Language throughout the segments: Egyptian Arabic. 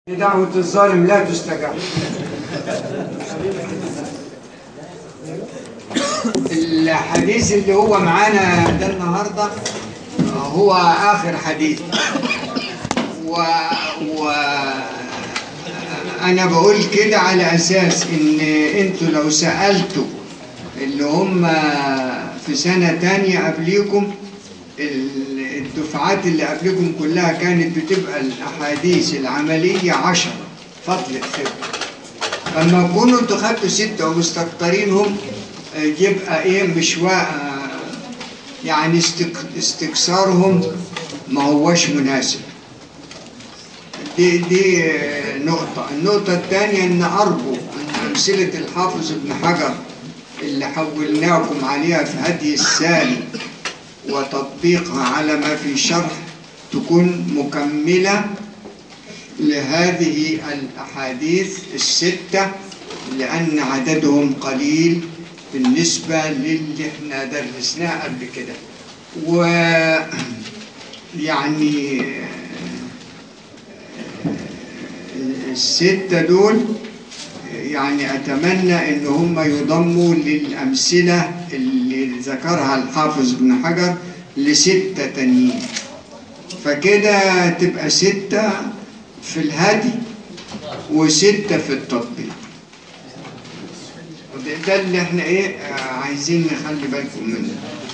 دعوة الظالم لا تستجاب الحديث اللي هو معانا ده النهارده هو آخر حديث و, و أنا بقول كده على أساس إن أنتوا لو سألتوا اللي هم في سنة تانية قبليكم ال- الدفعات اللي قبلكم كلها كانت بتبقى الأحاديث العملية عشرة فضل خبرة لما تكونوا انتوا خدتوا ستة ومستكترينهم آه، يبقى ايه مش وا... آه، يعني استك... استكثارهم ما هوش مناسب دي دي آه، نقطة النقطة الثانية ان أرجو ان أمثلة الحافظ ابن حجر اللي حولناكم عليها في هدي السالي وتطبيقها على ما في شرح تكون مكملة لهذه الأحاديث الستة لأن عددهم قليل بالنسبة للي احنا درسناه قبل كده و يعني الستة دول يعني أتمنى إن هم يضموا للأمثلة اللي ذكرها الحافظ ابن حجر لستة تانيين فكده تبقى ستة في الهدي وستة في التطبيق وده- ده اللي احنا ايه آه، عايزين نخلي بالكم منه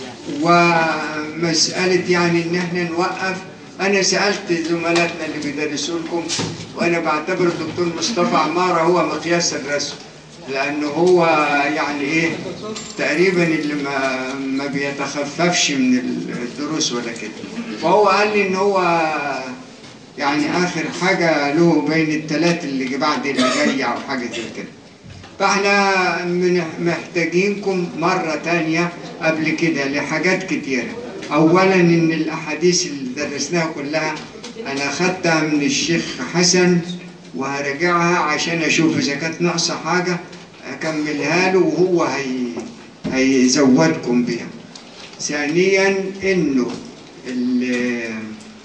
ومسألة يعني ان احنا نوقف انا سألت زملاتنا اللي بيدرسوا لكم وانا بعتبر الدكتور مصطفى عمارة هو مقياس الرسم لانه هو يعني ايه تقريبا اللي ما ما بيتخففش من الدروس ولا كده فهو قال لي ان هو يعني اخر حاجه له بين الثلاث اللي بعد اللي جايه او حاجه زي كده فاحنا من- محتاجينكم مره تانية قبل كده لحاجات كتيره اولا ان الاحاديث اللي درسناها كلها انا خدتها من الشيخ حسن وهرجعها عشان اشوف اذا كانت ناقصه حاجه اكملها له وهو هي هيزودكم بيها ثانيا انه ال-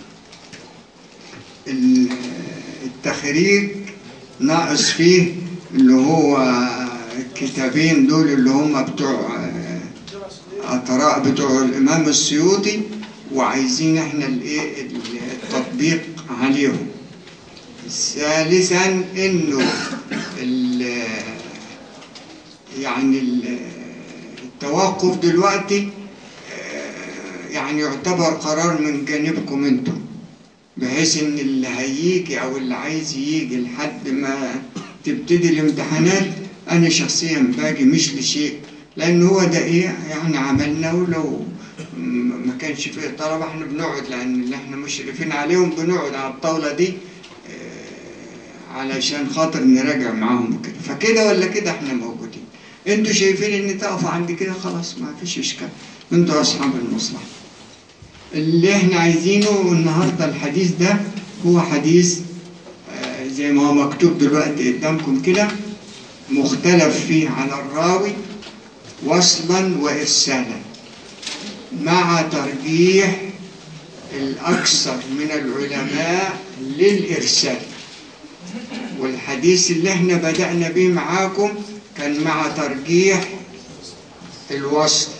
ال- التخريج ناقص فيه اللي هو الكتابين دول اللي هم بتوع أطراء بتوع الإمام السيوطي وعايزين احنا الايه التطبيق عليهم ثالثا انه ال- يعني ال- التوقف دلوقتي آه، يعني يعتبر قرار من جانبكم انتم بحيث ان اللي هيجي او اللي عايز يجي لحد ما تبتدي الامتحانات انا شخصيا باجي مش لشيء لان هو ده ايه يعني عملنا ولو م- ما كانش فيه طلبه احنا بنقعد لان اللي احنا مشرفين عليهم بنقعد على الطاوله دي آه، علشان خاطر نراجع معاهم وكده فكده ولا كده احنا موجودين انتوا شايفين ان تقفوا عند كده خلاص ما فيش اشكال انتوا اصحاب المصلحه اللي احنا عايزينه النهارده الحديث ده هو حديث آه، زي ما هو مكتوب دلوقتي قدامكم كده مختلف فيه على الراوي وصلا وارسالا مع ترجيح الاكثر من العلماء للارسال والحديث اللي احنا بدأنا به معاكم كان مع ترجيح الوصل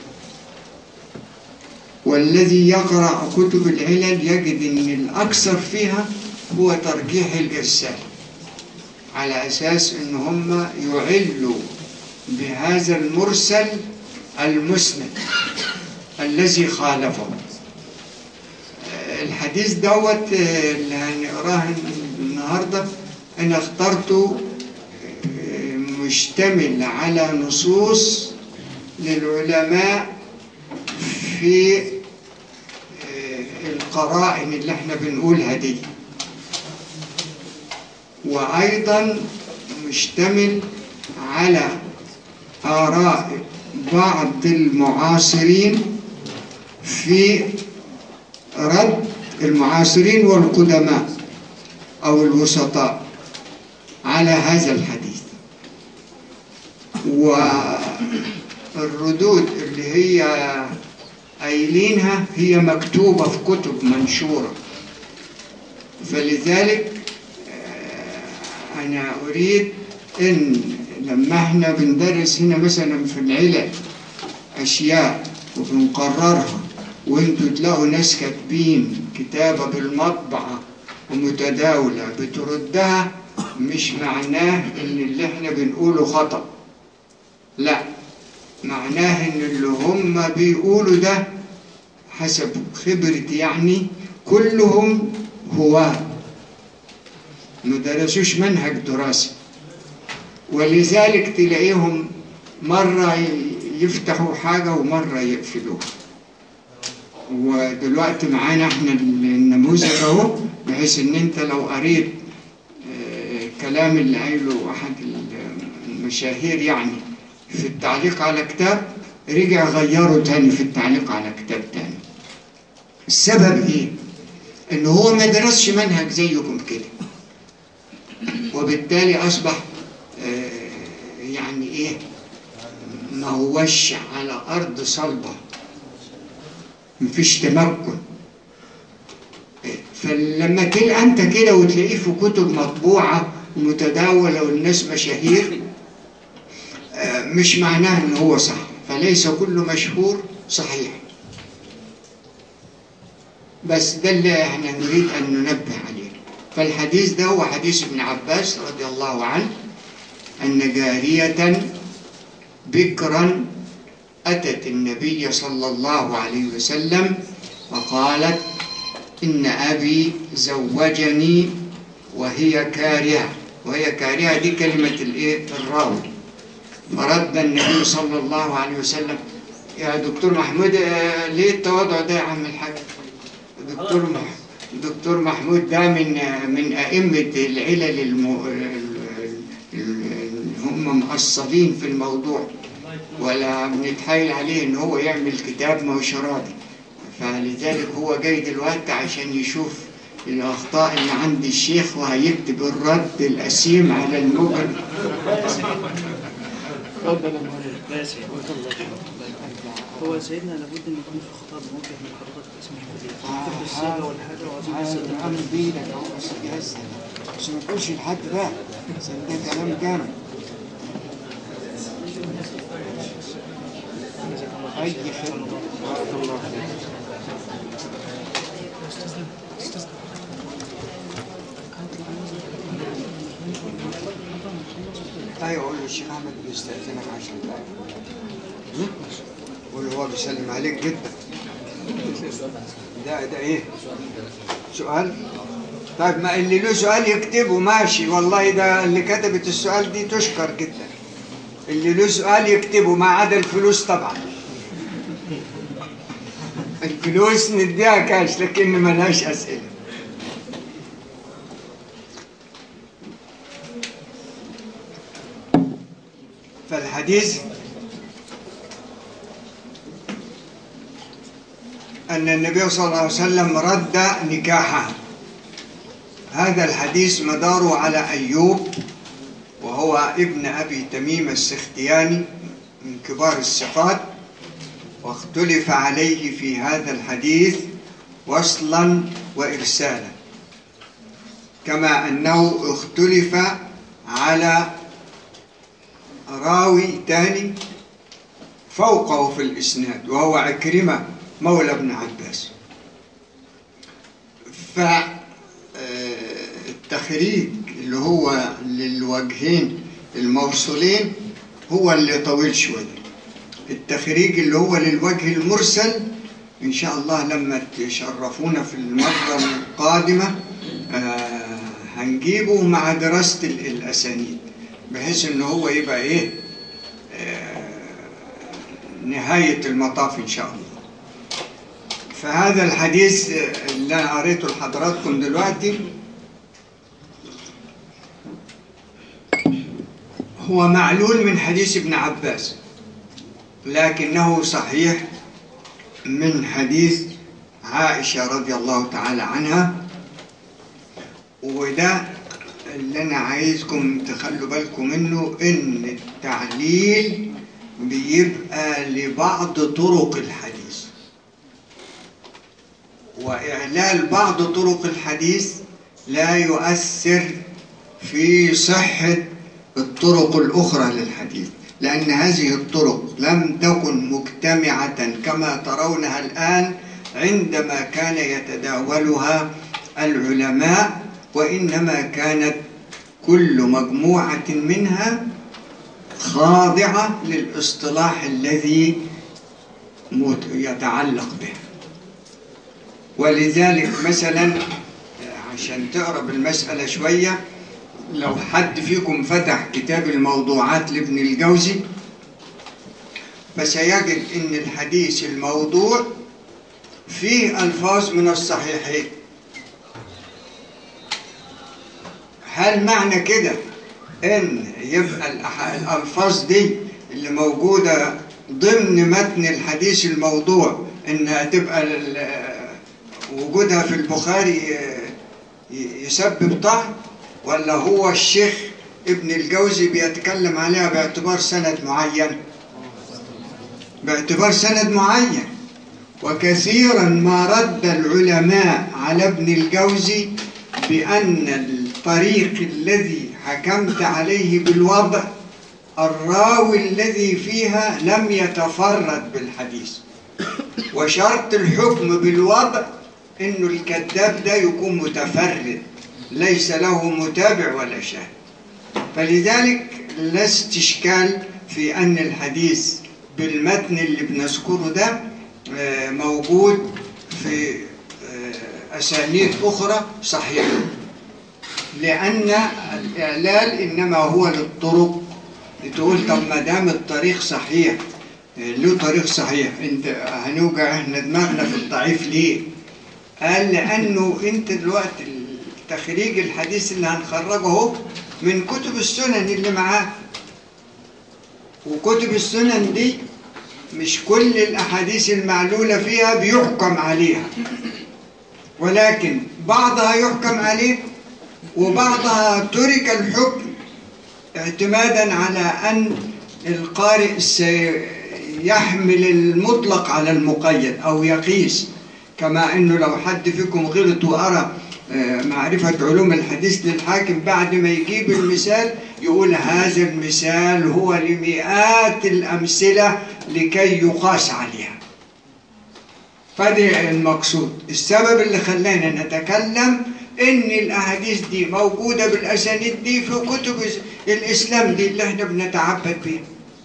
والذي يقرأ كتب العلل يجد أن الأكثر فيها هو ترجيح الإرسال على أساس أن هم يعلوا بهذا المرسل المسند الذي خالفه الحديث دوت آه، اللي هنقراه النهارده أنا اخترته آه، مشتمل على نصوص للعلماء في آه، القرائن اللي احنا بنقولها دي وأيضا مشتمل على آراء بعض المعاصرين في رد المعاصرين والقدماء أو الوسطاء على هذا الحديث والردود اللي هي قايلينها هي مكتوبة في كتب منشورة فلذلك أنا أريد إن لما إحنا بندرس هنا مثلا في العلل أشياء وبنقررها وانتوا تلاقوا ناس كاتبين كتابة بالمطبعة ومتداولة بتردها مش معناه ان اللي احنا بنقوله خطأ لا معناه ان اللي هم بيقولوا ده حسب خبرتي يعني كلهم هواة ما درسوش منهج دراسي ولذلك تلاقيهم مرة ي- يفتحوا حاجة ومرة يقفلوها ودلوقتي معانا احنا النموذج اهو بحيث ان انت لو قريت آه، الكلام اللي قايله احد المشاهير يعني في التعليق على كتاب رجع غيره تاني في التعليق على كتاب تاني السبب ايه؟ ان هو ما درسش منهج زيكم كده وبالتالي اصبح آه، يعني ايه ما هوش على ارض صلبه مفيش تمكن فلما تلقى انت كده وتلاقيه في كتب مطبوعه ومتداوله والناس مشاهير آه، مش معناه ان هو صح فليس كل مشهور صحيح بس ده اللي احنا نريد ان ننبه عليه فالحديث ده هو حديث ابن عباس رضي الله عنه ان جاريه بكرا أتت النبي صلى الله عليه وسلم وقالت إن أبي زوجني وهي كارهة وهي كارهة دي كلمة الإيه الراوي فرد النبي صلى الله عليه وسلم يا دكتور محمود آه، ليه التواضع ده يا عم الحاج دكتور مح... دكتور محمود ده من آه، من أئمة العلل الم... اللي هم مقصرين في الموضوع ولا بنتحايل عليه ان هو يعمل كتاب ما هوش راضي فلذلك هو جاي دلوقتي عشان يشوف الاخطاء اللي عند الشيخ وهيكتب الرد الاسيم على المجرم لا يا سيدي هو سيدنا لابد ان يكون في خطاب موجه من حضرتك باسم الحديث نكتب الصيغه والحاجه وعايزين نسد عامل بيدك اهو بس جهزت بس ما تقولش لحد بقى عشان ده كلام جامد اي خدمه بارك الله فيك ايوه قول له الشيخ احمد بيستاذنك عشان دقايق قول له هو بيسلم عليك جدا ده ده ايه سؤال طيب ما اللي له سؤال يكتبه ماشي والله ده اللي كتبت السؤال دي تشكر جدا اللي له سؤال يكتبه ما عدا الفلوس طبعا الفلوس نديها كاش لكن ملهاش اسئله فالحديث أن النبي صلى الله عليه وسلم رد نكاحها هذا الحديث مداره على أيوب وهو ابن أبي تميم السختياني من كبار الثقات واختلف عليه في هذا الحديث وصلا وإرسالا كما أنه اختلف على راوي تاني فوقه في الإسناد وهو عكرمة مولى ابن عباس فالتخريج اللي هو للوجهين الموصولين هو اللي طويل شوية التخريج اللي هو للوجه المرسل إن شاء الله لما تشرفونا في المرة القادمة آه، هنجيبه مع دراسة ال- الأسانيد بحيث إن هو يبقى إيه آه، نهاية المطاف إن شاء الله فهذا الحديث اللي أنا قريته لحضراتكم دلوقتي هو معلول من حديث ابن عباس لكنه صحيح من حديث عائشة رضي الله تعالى عنها وده اللي أنا عايزكم تخلوا بالكم منه إن التعليل بيبقى لبعض طرق الحديث وإعلال بعض طرق الحديث لا يؤثر في صحة الطرق الأخرى للحديث لأن هذه الطرق لم تكن مجتمعة كما ترونها الآن عندما كان يتداولها العلماء وإنما كانت كل مجموعة منها خاضعة للاصطلاح الذي مت- يتعلق به ولذلك مثلا عشان تقرب المسألة شوية لو حد فيكم فتح كتاب الموضوعات لابن الجوزي فسيجد ان الحديث الموضوع فيه الفاظ من الصحيحين هل معنى كده ان يبقى الأح- الالفاظ دي اللي موجوده ضمن متن الحديث الموضوع انها تبقى ال- وجودها في البخاري ي- يسبب طعن ولا هو الشيخ ابن الجوزي بيتكلم عليها باعتبار سند معين باعتبار سند معين وكثيرا ما رد العلماء على ابن الجوزي بأن الطريق الذي حكمت عليه بالوضع الراوي الذي فيها لم يتفرد بالحديث وشرط الحكم بالوضع انه الكذاب ده يكون متفرد ليس له متابع ولا شاهد فلذلك لا استشكال في ان الحديث بالمتن اللي بنذكره ده آه، موجود في آه، اسانيد اخرى صحيحه لان الاعلال انما هو للطرق تقول طب ما دام الطريق صحيح آه، له طريق صحيح انت هنوجع احنا دماغنا في الضعيف ليه؟ قال لانه انت دلوقتي تخريج الحديث اللي هنخرجه اهو من كتب السنن اللي معاه وكتب السنن دي مش كل الاحاديث المعلوله فيها بيحكم عليها ولكن بعضها يحكم عليه وبعضها ترك الحكم اعتمادا على ان القارئ سيحمل المطلق على المقيد او يقيس كما انه لو حد فيكم غلط وقرا آه، معرفة علوم الحديث للحاكم بعد ما يجيب المثال يقول هذا المثال هو لمئات الأمثلة لكي يقاس عليها فده المقصود السبب اللي خلانا نتكلم ان الاحاديث دي موجودة بالاسانيد دي في كتب الاسلام دي اللي احنا بنتعبد بيها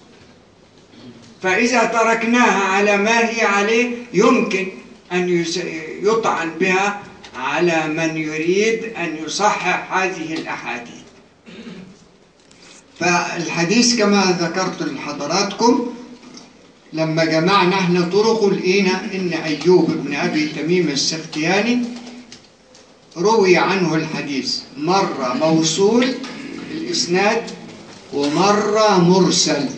فاذا تركناها على ما هي عليه يمكن ان يس- يطعن بها على من يريد ان يصحح هذه الاحاديث فالحديث كما ذكرت لحضراتكم لما جمعنا احنا طرق لقينا ان ايوب بن ابي تميم السختياني روي عنه الحديث مرة موصول الإسناد ومرة مرسل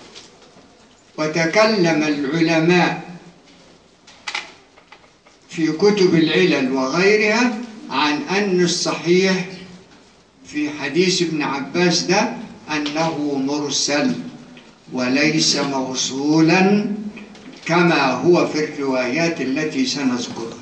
وتكلم العلماء في كتب العلل وغيرها عن أن الصحيح في حديث ابن عباس ده أنه مرسل وليس موصولا كما هو في الروايات التي سنذكرها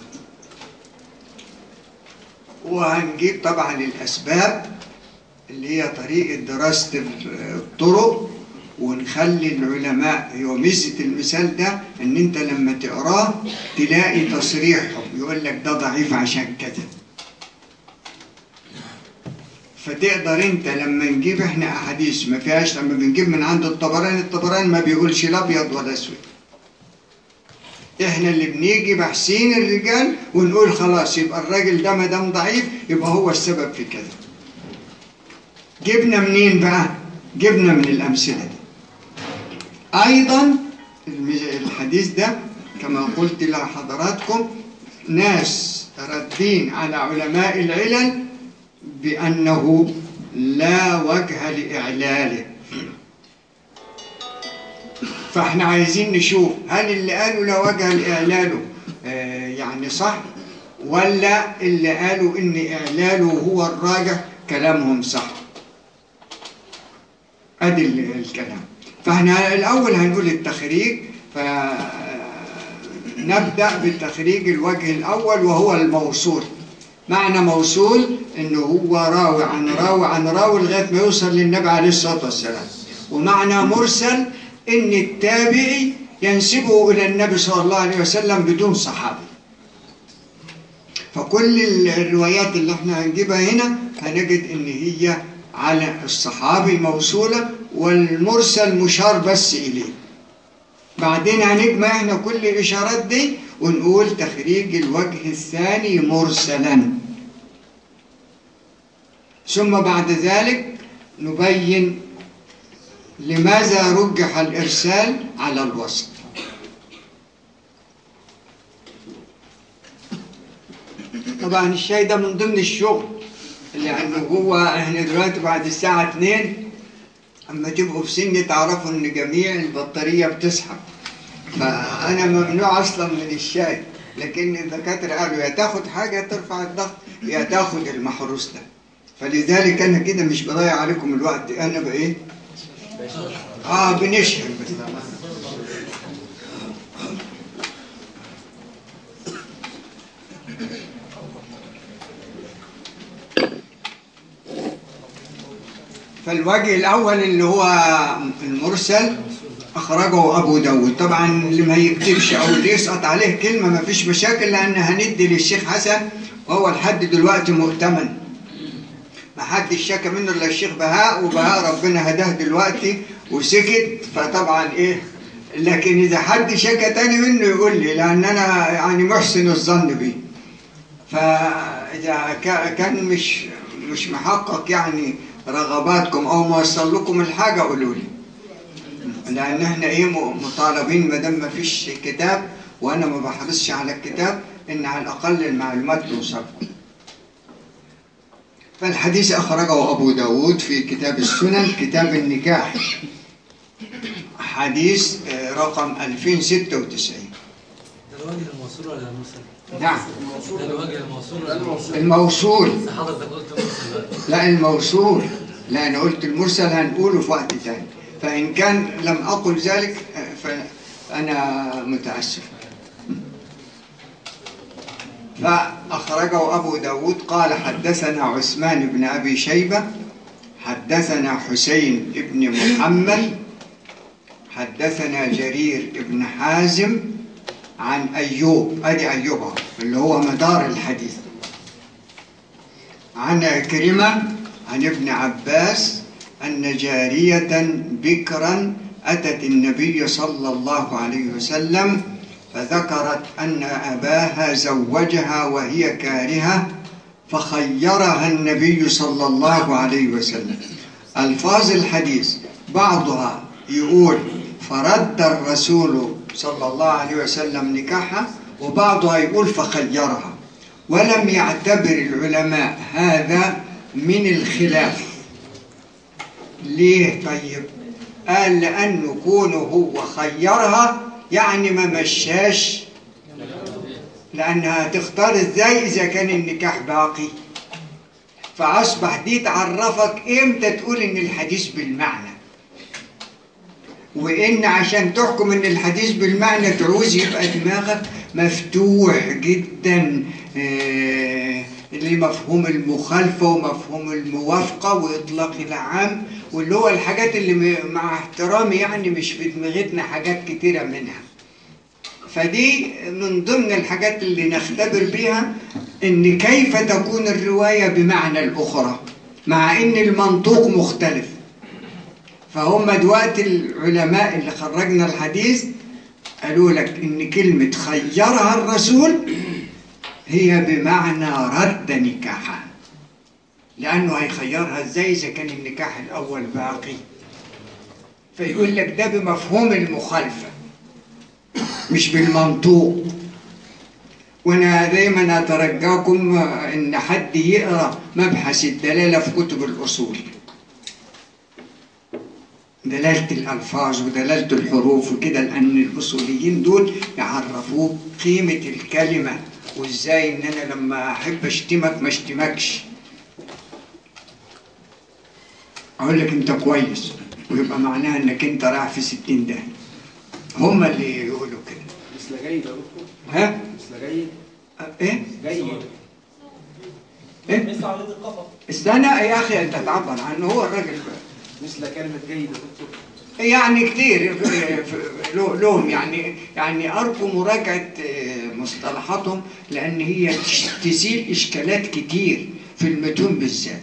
وهنجيب طبعا الأسباب اللي هي طريقة دراسة الطرق ونخلي العلماء هو ميزة المثال ده ان انت لما تقراه تلاقي تصريحهم يقول لك ده ضعيف عشان كذا فتقدر انت لما نجيب احنا احاديث ما فيهاش لما بنجيب من عند الطبراني الطبراني ما بيقولش لا ابيض ولا اسود احنا اللي بنيجي باحثين الرجال ونقول خلاص يبقى الراجل ده ما دام ضعيف يبقى هو السبب في كذا جبنا منين بقى جبنا من الامثله دي ايضا المج- الحديث ده كما قلت لحضراتكم ناس ردين على علماء العلل بانه لا وجه لاعلاله فاحنا عايزين نشوف هل اللي قالوا لا وجه لإعلاله آه، يعني صح ولا اللي قالوا إن إعلاله هو الراجح كلامهم صح أدي ال- الكلام فاحنا الأول هنقول التخريج فنبدأ بالتخريج الوجه الأول وهو الموصول معنى موصول انه هو راوي عن راوي عن راوي لغايه ما يوصل للنبي عليه الصلاه والسلام ومعنى مرسل ان التابعي ينسبه الى النبي صلى الله عليه وسلم بدون صحابي فكل الروايات اللي احنا هنجيبها هنا هنجد ان هي على الصحابي موصوله والمرسل مشار بس اليه بعدين هنجمع احنا كل الاشارات دي ونقول تخريج الوجه الثاني مرسلا ثم بعد ذلك نبين لماذا رجح الارسال على الوصل طبعا الشاي ده من ضمن الشغل لانه هو احنا دلوقتي بعد الساعه 2 اما تبقوا في سن تعرفوا ان جميع البطاريه بتسحب فانا ممنوع اصلا من الشاي لكن الدكاتره قالوا يا تاخد حاجه ترفع الضغط يا تاخد المحروس ده فلذلك انا كده مش بضيع عليكم الوقت انا بايه اه بنشهر بس فالوجه الأول اللي هو المرسل أخرجه أبو داود طبعا اللي ما يكتبش أو اللي يسقط عليه كلمة ما فيش مشاكل لأن هندي للشيخ حسن وهو لحد دلوقتي مؤتمن ما حدش شكى منه إلا الشيخ بهاء وبهاء ربنا هداه دلوقتي وسكت فطبعا إيه لكن إذا حد شكى تاني منه يقول لي لأن أنا يعني محسن الظن بيه فإذا كان مش مش محقق يعني رغباتكم او ما وصل لكم الحاجه قولوا لي لان احنا ايه مطالبين ما دام ما فيش كتاب وانا ما بحرصش على الكتاب ان على الاقل المعلومات توصلكم فالحديث اخرجه ابو داود في كتاب السنن كتاب النكاح حديث رقم 2096 ده الوجه الموصول ولا المرسل؟ نعم ده الوجه الموصول ولا المرسل؟ الموصول حضرتك قلت مرسل بقى لا الموصول لا أنا قلت المرسل هنقوله في وقت تاني فإن كان لم أقل ذلك فأنا متأسف فأخرجه أبو داود قال حدثنا عثمان بن أبي شيبة حدثنا حسين بن محمد حدثنا جرير بن حازم عن أيوب أدي أيوب اللي هو مدار الحديث عن كريمة عن ابن عباس أن جارية بكرا أتت النبي صلى الله عليه وسلم فذكرت أن أباها زوجها وهي كارهة فخيرها النبي صلى الله عليه وسلم ألفاظ الحديث بعضها يقول فرد الرسول صلى الله عليه وسلم نكاحها وبعضها يقول فخيرها ولم يعتبر العلماء هذا من الخلاف ليه طيب قال لأنه كونه هو خيرها يعني ما مشاش لأنها تختار ازاي إذا كان النكاح باقي فأصبح دي تعرفك إمتى تقول إن الحديث بالمعنى وإن عشان تحكم إن الحديث بالمعنى تعوز يبقى دماغك مفتوح جدا آه لمفهوم المخالفة ومفهوم الموافقة وإطلاق العام واللي هو الحاجات اللي مع احترامي يعني مش في دماغتنا حاجات كتيرة منها فدي من ضمن الحاجات اللي نختبر بيها ان كيف تكون الرواية بمعنى الأخرى مع ان المنطوق مختلف فهم دلوقتي العلماء اللي خرجنا الحديث قالوا لك ان كلمة خيرها الرسول هي بمعنى رد نكاحها لأنه هيخيرها ازاي إذا كان النكاح الأول باقي فيقول لك ده بمفهوم المخالفة مش بالمنطوق وانا دايما اترجاكم ان حد يقرا مبحث الدلاله في كتب الاصول دلاله الالفاظ ودلاله الحروف وكده لان الاصوليين دول يعرفوك قيمه الكلمه وازاي ان انا لما احب اشتمك ما اشتمكش اقول لك انت كويس ويبقى معناها انك انت رايح في ستين ده هم اللي يقولوا كده مثل جيد يا دكتور ها مثل جيد ايه جيد إيه؟ مثل عملية القفا استنى يا اخي انت تعبر عنه هو الراجل مثل كلمة جيدة دكتور يعني كتير له- لهم يعني يعني ارجو مراجعه آه، مصطلحاتهم لان هي تش- تزيل اشكالات كتير في المتون بالذات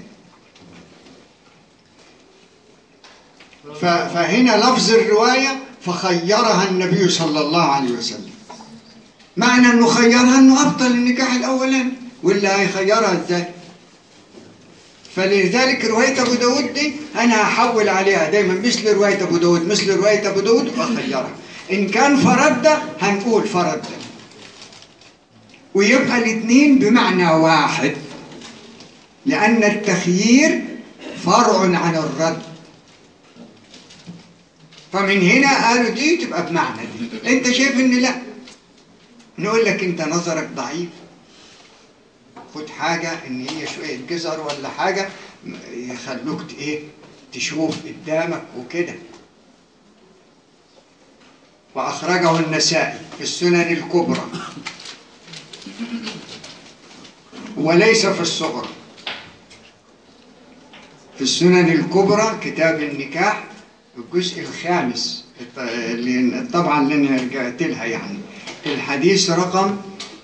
ف- فهنا لفظ الروايه فخيرها النبي صلى الله عليه وسلم معنى انه خيرها انه ابطل النكاح الاولاني ولا هيخيرها ازاي فلذلك رواية أبو داود دي أنا هحول عليها دايما مثل رواية أبو داود مثل رواية أبو داود وأخيرها إن كان فرد هنقول فرد ويبقى الاثنين بمعنى واحد لأن التخيير فرع عن الرد فمن هنا قالوا دي تبقى بمعنى دي أنت شايف إن لا نقول لك أنت نظرك ضعيف خد حاجة إن هي شوية جزر ولا حاجة م- يخلوك ت- إيه تشوف قدامك وكده وأخرجه النسائي في السنن الكبرى وليس في الصغرى في السنن الكبرى كتاب النكاح الجزء الخامس الط- اللي طبعا اللي انا رجعت لها يعني الحديث رقم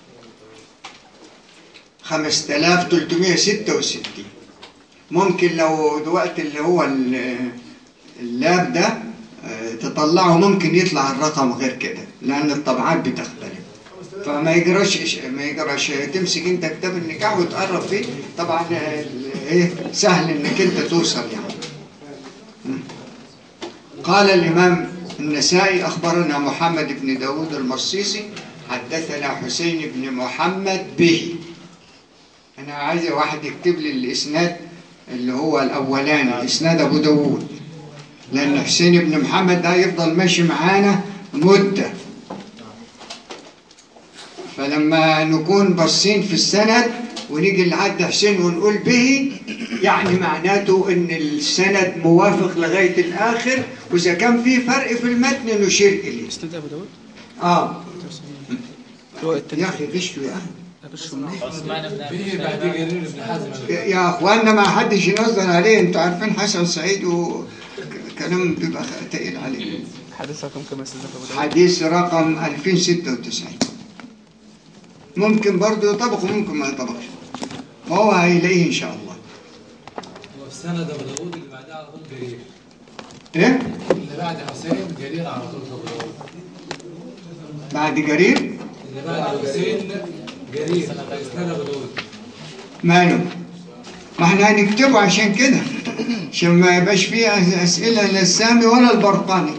5366 ممكن لو دلوقتي اللي هو ال- اللاب ده آه، تطلعه ممكن يطلع الرقم غير كده لأن الطبعات بتختلف فما يجراش ما يجراش تمسك انت كتاب النكاح وتقرب فيه طبعا آه، ايه سهل انك انت توصل يعني م. قال الإمام النسائي أخبرنا محمد بن داود المصيصي حدثنا حسين بن محمد به أنا عايز واحد يكتب لي الإسناد اللي هو الأولاني إسناد أبو داود لأن حسين بن محمد ده يفضل ماشي معانا مدة فلما نكون باصين في السند ونيجي لحد حسين ونقول به يعني معناته ان السند موافق لغايه الاخر واذا كان في فرق في المتن نشير اليه. اسناد ابو داود اه رواية يا اخي غشوا يا اخي غش منين؟ به بعد جرير بن حازم يا- يا اخوانا ما حدش ينظر عليه انتوا عارفين حسن سعيد وكلام بيبقى تقيل عليه. حديث رقم كم اسناد ابو داود؟ حديث رقم 2096 ممكن برضه يطبق وممكن ما يطبقش فهو هيلاقيه ان شاء الله هو في سند ابو داوود اللي بعدها على طول جرير ايه اللي بعد حسين جرير على طول ابو داوود بعد جرير اللي بعد حسين جرير في اسناد ابو داوود ماله ما احنا هنكتبه عشان كده عشان ما يبقاش فيه أس- اسئله لا السامي ولا البرقاني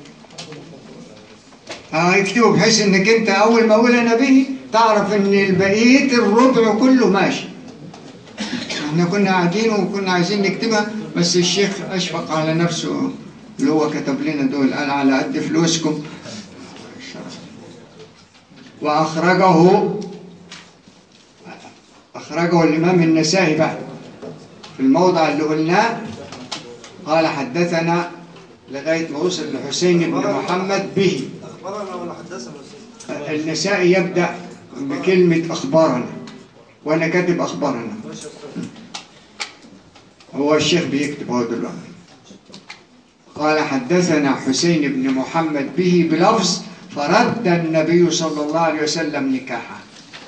هيكتبوا بحيث انك انت اول ما اقول انا به تعرف ان بقيه الربع كله ماشي احنا كنا قاعدين وكنا عايزين نكتبها بس الشيخ اشفق على نفسه اللي هو كتب لنا دول قال على قد فلوسكم واخرجه أخرجه الإمام النسائي بعد في الموضع اللي قلناه قال حدثنا لغاية ما وصل لحسين بن محمد به أخبرنا ولا حدثنا أستاذ النسائي يبدأ بكلمة أخبارنا وأنا كاتب أخبارنا ماشي يا أستاذ هو الشيخ بيكتب هو دلوقتي قال حدثنا حسين بن محمد به بلفظ فرد النبي صلى الله عليه وسلم نكاحه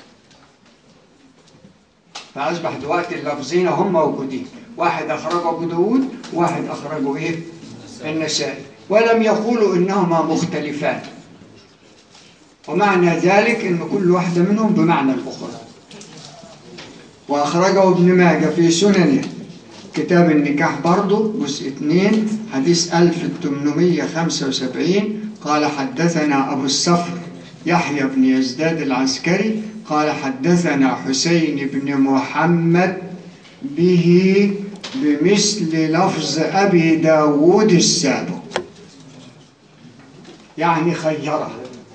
فأصبح دلوقتي اللفظين هم موجودين واحد أخرجه أبو داود واحد أخرجه إيه النسائي ولم يقولوا إنهما مختلفان ومعنى ذلك إن كل واحدة منهم بمعنى الأخرى وأخرجه ابن ماجه في سننه كتاب النكاح برضه جزء 2 حديث 1875 قال حدثنا أبو الصفر يحيى بن يزداد العسكري قال حدثنا حسين بن محمد به بمثل لفظ أبي داود السابق يعني خيرها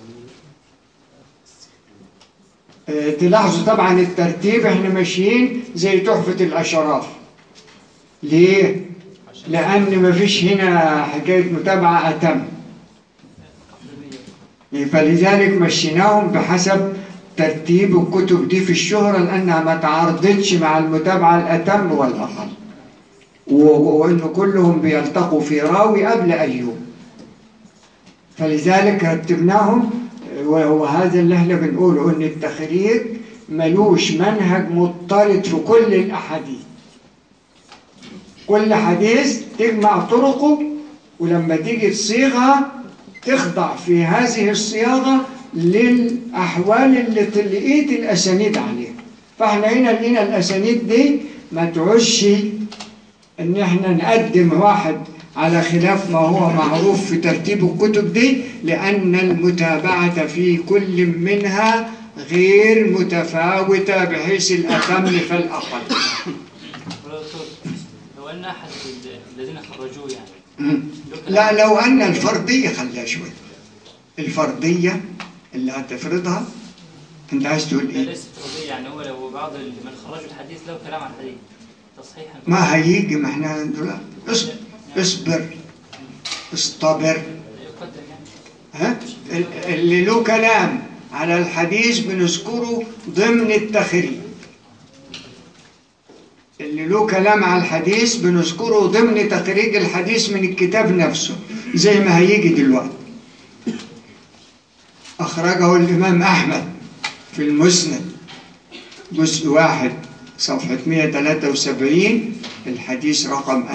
آه، تلاحظوا طبعا الترتيب احنا ماشيين زي تحفة الأشراف ليه؟ لأن مفيش هنا حكاية متابعة أتم فلذلك مشيناهم بحسب ترتيب الكتب دي في الشهرة لأنها ما تعارضتش مع المتابعة الأتم والأقل و- وإنه كلهم بيلتقوا في راوي قبل أيوب فلذلك رتبناهم وهذا اللي احنا بنقوله ان التخريج ملوش منهج مضطرد في كل الاحاديث كل حديث تجمع طرقه ولما تيجي تصيغها تخضع في هذه الصياغه للاحوال اللي لقيت الاسانيد عليها فاحنا هنا لقينا الاسانيد دي ما تعش ان احنا نقدم واحد على خلاف ما هو معروف في ترتيب الكتب دي لان المتابعه في كل منها غير متفاوته بحيث الاتم فالاقل ولو دكتور لو ان احد الذين خرجوه يعني مم. لا لو ان الفرديه خليها شوي الفرديه اللي هتفرضها انت عايز تقول لا ايه ليست افتراضيه يعني هو لو بعض من خرجوا الحديث له كلام عن الحديث تصحيحا ما هيجي ما احنا دلوقتي اصبر اصبر اصطبر يقدر يعني ها ال- اللي له كلام على الحديث بنذكره ضمن التخريج اللي له كلام على الحديث بنذكره ضمن تخريج الحديث من الكتاب نفسه زي ما هيجي دلوقتي أخرجه الإمام أحمد في المسند جزء واحد صفحة 173 الحديث رقم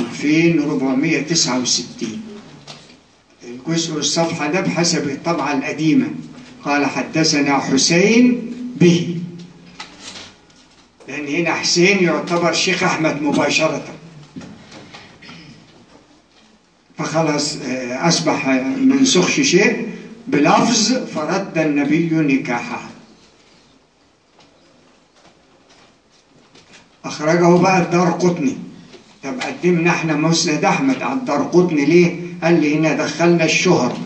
2469 الجزء والصفحة ده بحسب الطبعة القديمة قال حدثنا حسين به لأن هنا حسين يعتبر شيخ أحمد مباشرة فخلاص آه، أصبح منسوخش شيء بلفظ فرد النبي نكاحها أخرجه بقى الدار قطني طب قدمنا احنا مسند أحمد على الدار قطني ليه؟ قال لي هنا دخلنا الشهرة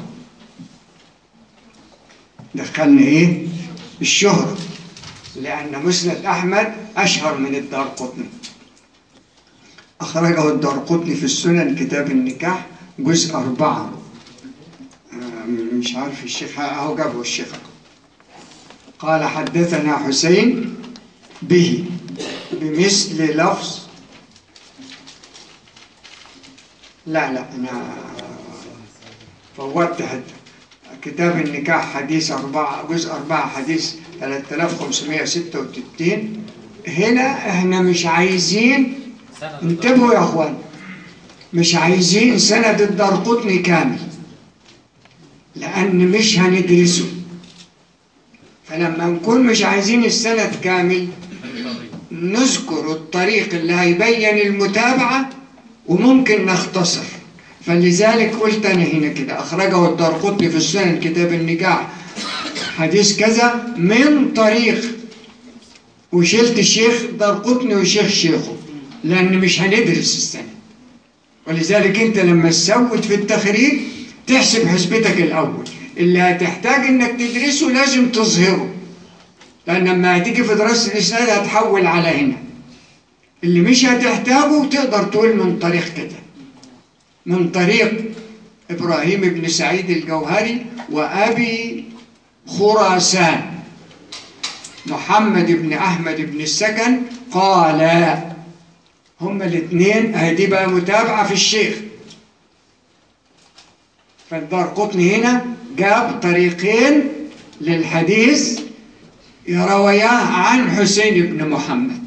دخلنا ايه؟ الشهرة لأن مسند أحمد أشهر من الدار قطني أخرجه الدار قطني في السنن كتاب النكاح جزء أربعة آه، مش عارف الشيخ أهو جابه الشيخ قال حدثنا حسين به بمثل لفظ لا لا أنا فوتت حتة كتاب النكاح حديث أربعة جزء أربعة حديث 3566 هنا احنا مش عايزين انتبهوا يا اخوان مش عايزين سند الدرقطني كامل لأن مش هندرسه فلما نكون مش عايزين السند كامل نذكر الطريق اللي هيبين المتابعة وممكن نختصر فلذلك قلت أنا هنا كده أخرجه الدرقطني في السنن كتاب النكاح حديث كذا من طريق وشلت الشيخ درقطني وشيخ شيخه لأن مش هندرس السنة ولذلك أنت لما تسود في التخريج تحسب حسبتك الأول اللي هتحتاج إنك تدرسه لازم تظهره لأن لما هتيجي في دراسة الإسناد هتحول على هنا اللي مش هتحتاجه تقدر تقول من طريق كده من طريق إبراهيم بن سعيد الجوهري وأبي خراسان محمد بن أحمد بن السكن قال هما الاثنين هدي بقى متابعة في الشيخ فالدار قطني هنا جاب طريقين للحديث يروياه عن حسين بن محمد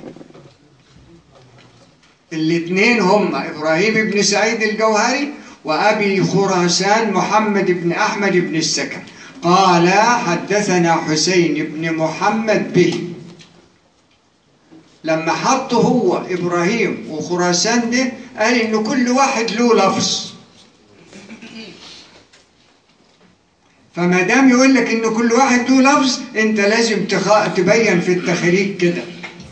الاثنين هما إبراهيم بن سعيد الجوهري وأبي خراسان محمد بن أحمد بن السكن قال حدثنا حسين بن محمد به لما حط هو إبراهيم وخراسان ده قال إن كل واحد له لفظ فما دام يقول لك إن كل واحد له لفظ أنت لازم تخ... تبين في التخريج كده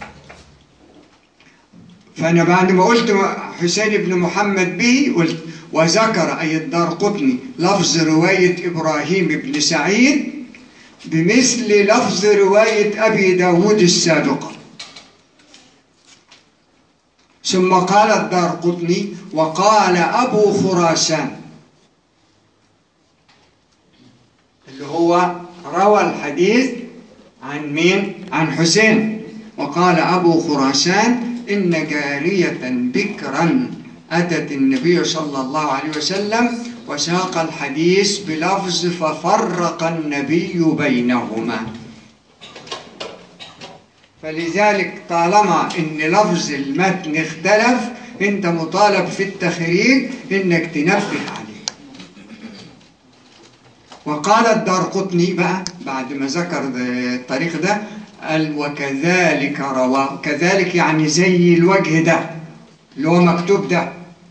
فأنا بعد ما قلت حسين بن محمد به قلت وذكر أي الدار قطني لفظ رواية إبراهيم بن سعيد بمثل لفظ رواية أبي داود السابقة ثم قال الدار قطني وقال أبو خراسان اللي هو روى الحديث عن مين؟ عن حسين وقال أبو خراسان إن جارية بكرا أتت النبي صلى الله عليه وسلم وساق الحديث بلفظ ففرق النبي بينهما فلذلك طالما ان لفظ المتن اختلف انت مطالب في التخريج انك تنبه عليه وقال الدارقطني بقى بعد ما ذكر الطريق ده قال وكذلك رواه كذلك يعني زي الوجه ده اللي هو مكتوب ده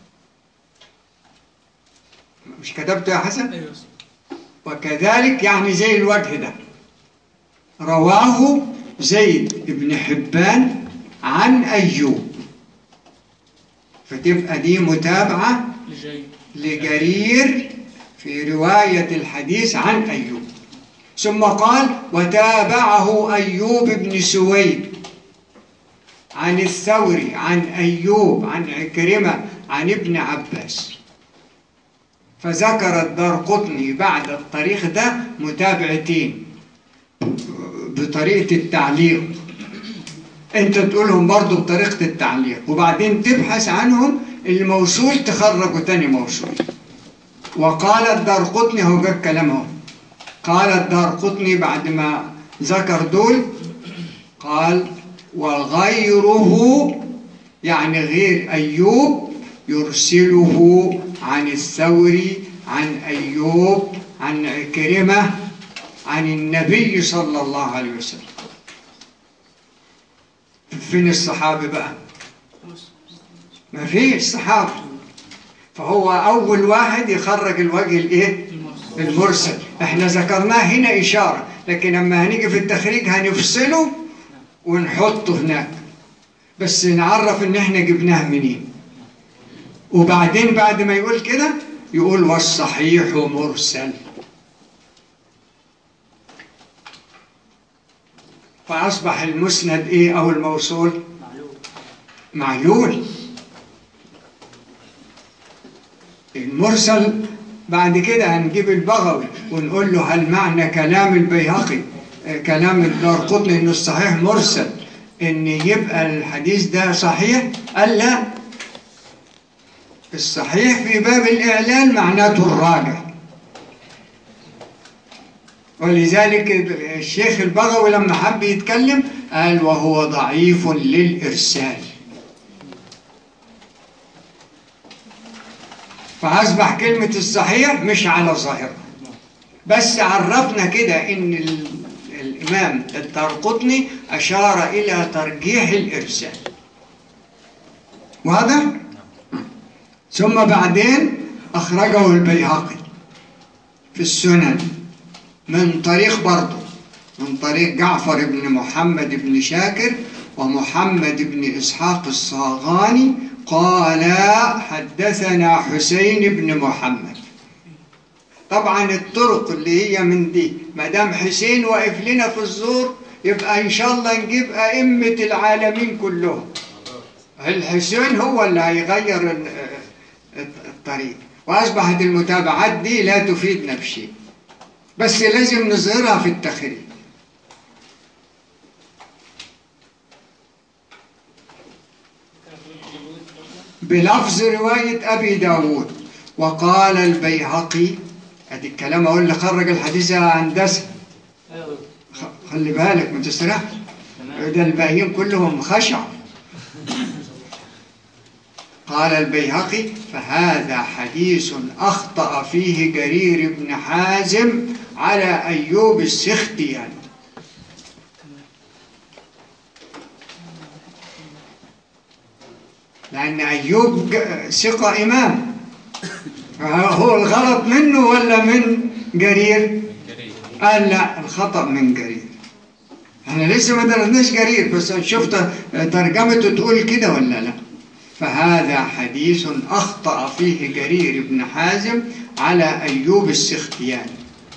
مش كتبته يا حسن ايوه وكذلك يعني زي الوجه ده رواه زيد بن حبان عن أيوب فتبقى دي متابعة لجاي لجرير في رواية الحديث عن أيوب ثم قال وتابعه أيوب بن سويد عن الثوري عن أيوب عن عكرمة عن ابن عباس فذكر الدارقطني بعد الطريق ده متابعتين بطريقة التعليق انت تقولهم برضو بطريقة التعليق وبعدين تبحث عنهم الموصول تخرجه تاني موصول وقال الدارقطني هو جاب كلامه قال الدارقطني بعد ما ذكر دول قال وغيره يعني غير أيوب يرسله عن الثوري عن أيوب عن عكرمة عن النبي صلى الله عليه وسلم فين الصحابي بقى ما فيش صحابي فهو أول واحد يخرج الوجه الإيه المرسل احنا ذكرناه هنا إشارة لكن لما هنيجي في التخريج هنفصله ونحطه هناك بس نعرف ان احنا جبناه منين وبعدين بعد ما يقول كده يقول والصحيح مرسل فأصبح المسند إيه أو الموصول معلول المرسل بعد كده هنجيب البغوي ونقول له هل معنى كلام البيهقي آه، كلام الدارقطني انه الصحيح مرسل ان يبقى الحديث ده صحيح قال لا الصحيح في باب الاعلان معناته الراجح ولذلك الشيخ البغوي لما حب يتكلم قال وهو ضعيف للإرسال فأصبح كلمة الصحيح مش على ظاهرها بس عرفنا كده إن ال- الإمام الدارقطني أشار إلى ترجيح الإرسال وهذا ثم بعدين أخرجه البيهقي في السنن من طريق برضه من طريق جعفر بن محمد بن شاكر ومحمد بن إسحاق الصاغاني قال حدثنا حسين بن محمد طبعا الطرق اللي هي من دي ما دام حسين واقف لنا في الزور يبقى ان شاء الله نجيب ائمه العالمين كلهم الحسين هو اللي هيغير ال- الطريق واصبحت المتابعات دي لا تفيدنا بشيء بس لازم نظهرها في التخريج بلفظ رواية أبي داود وقال البيهقي ادي الكلام اقول اللي خرج الحديث يا هندسه ايوه خ- خلي بالك ما تسرحش تمام ده الباقيين كلهم خشع قال البيهقي فهذا حديث أخطأ فيه جرير بن حازم على أيوب السختياني لأن أيوب ج- ثقة إمام هو الغلط منه ولا من جرير؟ قال لا الخطأ من جرير احنا لسه ما درسناش جرير بس شفت ترجمته تقول كده ولا لا فهذا حديث أخطأ فيه جرير بن حازم على أيوب السختياني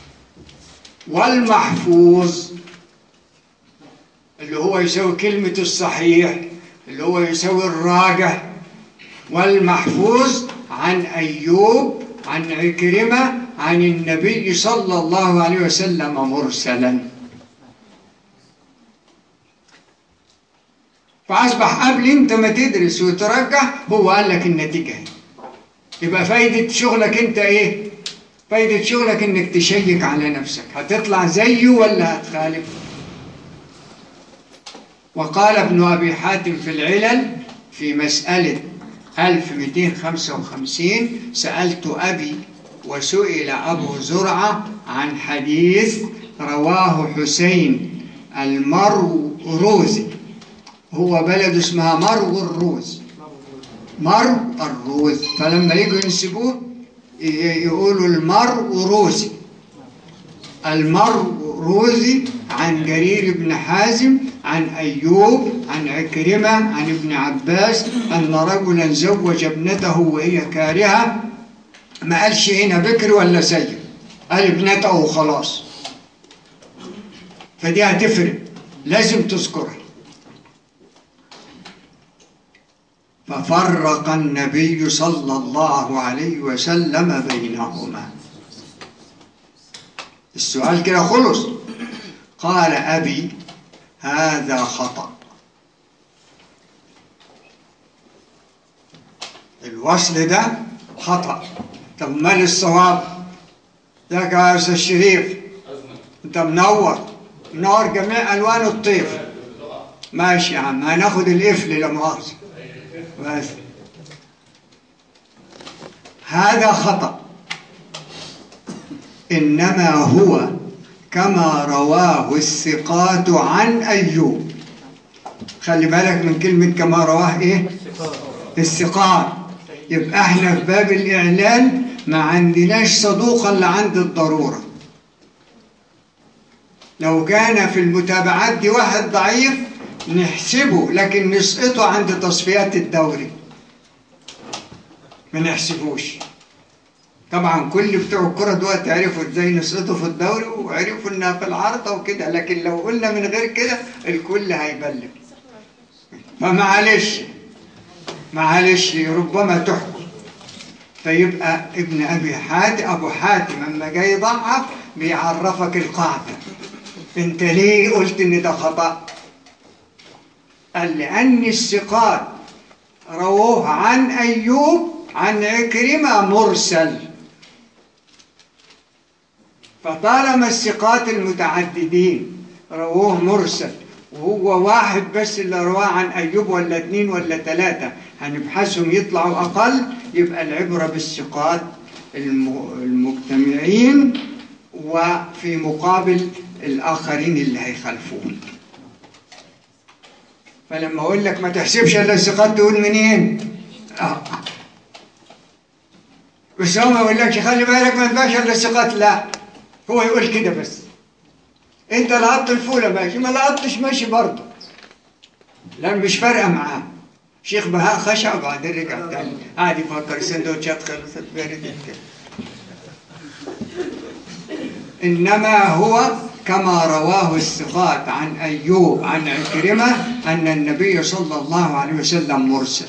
والمحفوظ اللي هو يساوي كلمة الصحيح اللي هو يساوي الراجح والمحفوظ عن أيوب عن عكرمة عن النبي صلى الله عليه وسلم مرسلا فأصبح قبل أنت ما تدرس وترجح هو قال لك النتيجة اهي. يبقى فايدة شغلك أنت إيه؟ فايدة شغلك إنك تشيك على نفسك هتطلع زيه ولا هتخالف؟ وقال ابن أبي حاتم في العلل في مسألة 1255 سألت أبي وسئل أبو زرعة عن حديث رواه حسين المروزي هو بلد اسمها مرو الروز مرو الروز فلما يجوا ينسبوه ي- يقولوا المروزي المروزي عن جرير بن حازم عن أيوب عن عكرمة عن ابن عباس أن رجلا زوج ابنته وهي كارهة ما قالش هنا بكر ولا سيد قال ابنته وخلاص فدي هتفرق لازم تذكرها ففرق النبي صلى الله عليه وسلم بينهما السؤال كده خلص قال أبي هذا خطأ الوصل ده خطأ طب مال الصواب ده يا أستاذ شريف أنت منور منور جميع ألوان الطيف ماشي يا عم هناخد القفل لا مؤاخذة بس هذا خطأ إنما هو كما رواه الثقات عن أيوب خلي بالك من كلمة كما رواه إيه الثقات يبقى احنا في باب الإعلان ما عندناش صدوق إلا عند الضرورة لو كان في المتابعات دي واحد ضعيف نحسبه لكن نسقطه عند تصفيات الدوري ما نحسبوش طبعا كل بتوع الكرة دلوقتي عرفوا ازاي نسقطه في الدوري وعرفوا انها في العارضة وكده لكن لو قلنا من غير كده الكل هيبلغ فمعلش معلش ربما تحكم فيبقى ابن ابي حاتم ابو حاتم اما جاي يضعف بيعرفك القاعده انت ليه قلت ان ده خطا قال لان الثقات رووه عن ايوب عن عكرمه مرسل فطالما الثقات المتعددين رووه مرسل وهو واحد بس اللي رواه عن أيوب ولا اتنين ولا تلاتة هنبحثهم يطلعوا أقل يبقى العبرة بالثقات الم- المجتمعين وفي مقابل الآخرين اللي هيخالفوهم فلما أقول لك ما تحسبش إلا الثقات تقول منين؟ آه. بس هو ما يقولكش خلي بالك ما ينفعش إلا الثقات لا هو يقول كده بس انت لقطت الفولة ماشي ما لقطتش ماشي برضه لان مش فارقه معاه شيخ بهاء خشع وبعدين رجع تاني قاعد يفكر السندوتشات خلصت باردت كده انما هو كما رواه الثقات عن ايوب عن عكرمه ان النبي صلى الله عليه وسلم مرسل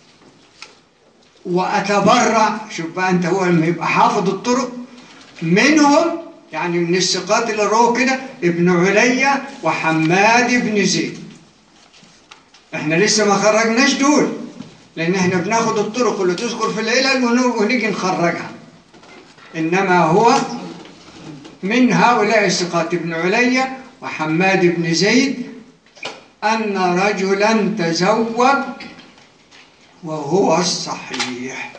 واتبرع شوف بقى انت هو لما يبقى حافظ الطرق منهم يعني من الثقات اللي رووا كده ابن عليا وحماد بن زيد احنا لسه ما خرجناش دول لان احنا بناخد الطرق اللي تذكر في العلل ون- ونيجي نخرجها انما هو من هؤلاء الثقات ابن عليا وحماد بن زيد ان رجلا تزوج وهو الصحيح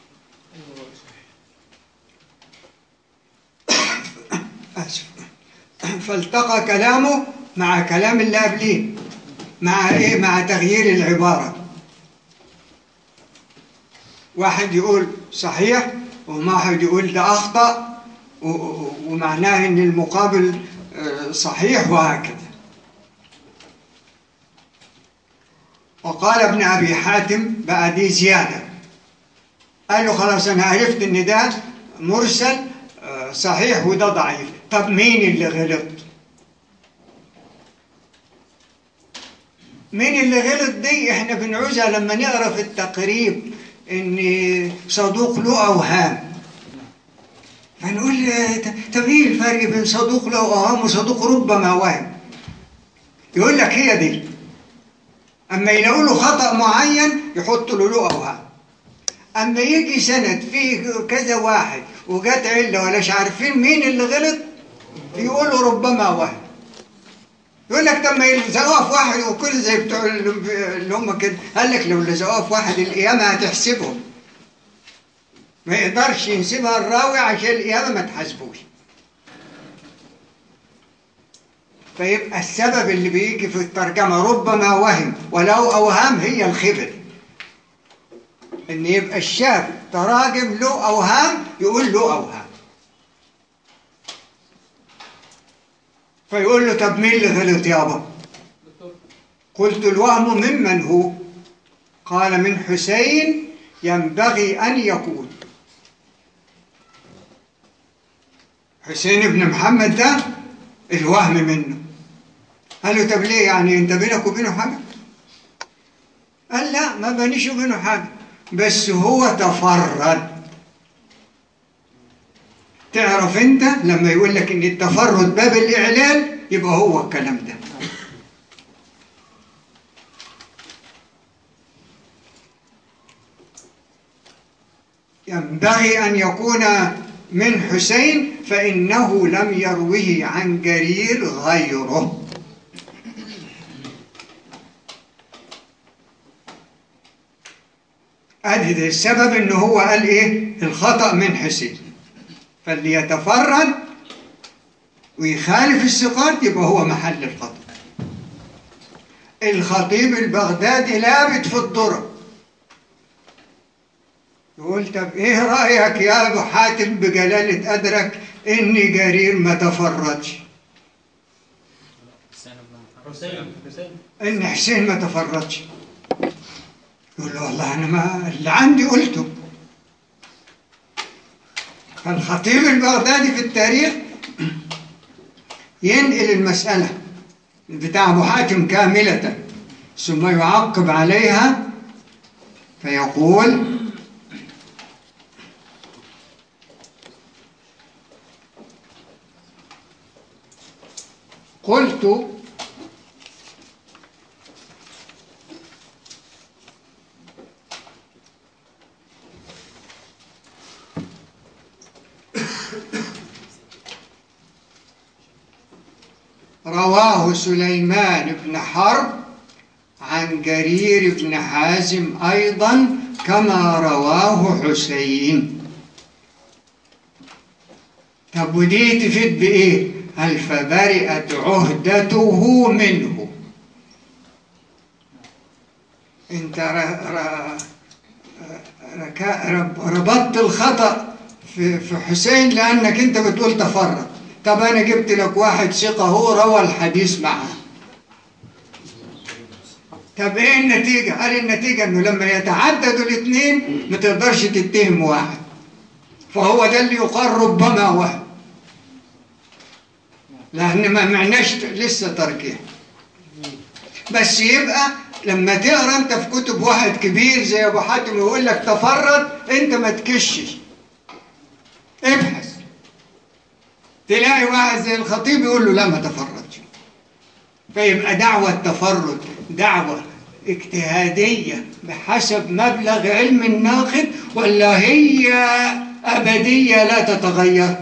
آسف فالتقى كلامه مع كلام اللي قبليه مع ايه مع تغيير العبارة واحد يقول صحيح وواحد يقول ده أخطأ و- و- ومعناه ان المقابل آه، صحيح وهكذا وقال ابن أبي حاتم بقى دي زيادة قال له خلاص أنا عرفت إن ده مرسل آه، صحيح وده ضعيف طب مين اللي غلط مين اللي غلط دي احنا بنعوزها لما نقرا في التقريب ان صدوق له اوهام فنقول آه، ط- طب ايه الفرق بين صدوق له اوهام وصدوق ربما وهم يقول لك هي دي اما يلاقوا له خطا معين يحطوا له له اوهام اما يجي سند فيه كذا واحد وجات عله ولاش عارفين مين اللي غلط يقولوا ربما وهم يقول لك طب ما يلزقوها في واحد وكل زي بتوع اللي هم كده قال لك لو لزقوها في واحد القيامه هتحسبهم ما يقدرش ينسبها الراوي عشان القيامه ما تحاسبوش فيبقى السبب اللي بيجي في الترجمه ربما وهم ولو اوهام هي الخبر ان يبقى الشاب تراجم له اوهام يقول له اوهام فيقول له طب مين اللي غلط يابا قلت الوهم ممن هو قال من حسين ينبغي ان يكون حسين بن محمد ده الوهم منه قال له طب ليه يعني انت بينك وبينه حاجه قال لا ما بنيش وبينه حاجه بس هو تفرد تعرف انت لما يقول لك ان التفرد باب الاعلان يبقى هو الكلام ده ينبغي ان يكون من حسين فانه لم يروه عن جرير غيره ادي ده السبب ان هو قال ايه الخطا من حسين فاللي يتفرد ويخالف الثقات يبقى هو محل الخطأ الخطيب البغدادي لابت في الذرة يقول طب ايه رأيك يا ابو حاتم بجلالة قدرك ان جرير ما تفردش حسين حسين ان حسين ما تفردش يقول له والله انا ما اللي عندي قلته فالخطيب البغدادي في التاريخ ينقل المسألة بتاع أبو حاتم كاملة ثم يعقب عليها فيقول قلت رواه سليمان بن حرب عن جرير بن حازم أيضا كما رواه حسين طب ودي تفيد بإيه؟ هل فبرئت عهدته منه انت ر... ر... ركا... رب... ربطت الخطأ في... في حسين لأنك انت بتقول تفرق طب انا جبت لك واحد ثقة هو روى الحديث معه طب ايه النتيجة؟ قال النتيجة انه لما يتعددوا الاثنين ما تقدرش تتهم واحد فهو ده اللي يقال ربما وهم لان ما معناش لسه ترجيح بس يبقى لما تقرا انت في كتب واحد كبير زي ابو حاتم يقول لك تفرد انت ما تكشش ابحث تلاقي واحد زي الخطيب يقول له لا ما تفردش فيبقى دعوة تفرد دعوة اجتهادية بحسب مبلغ علم الناقد ولا هي أبدية لا تتغير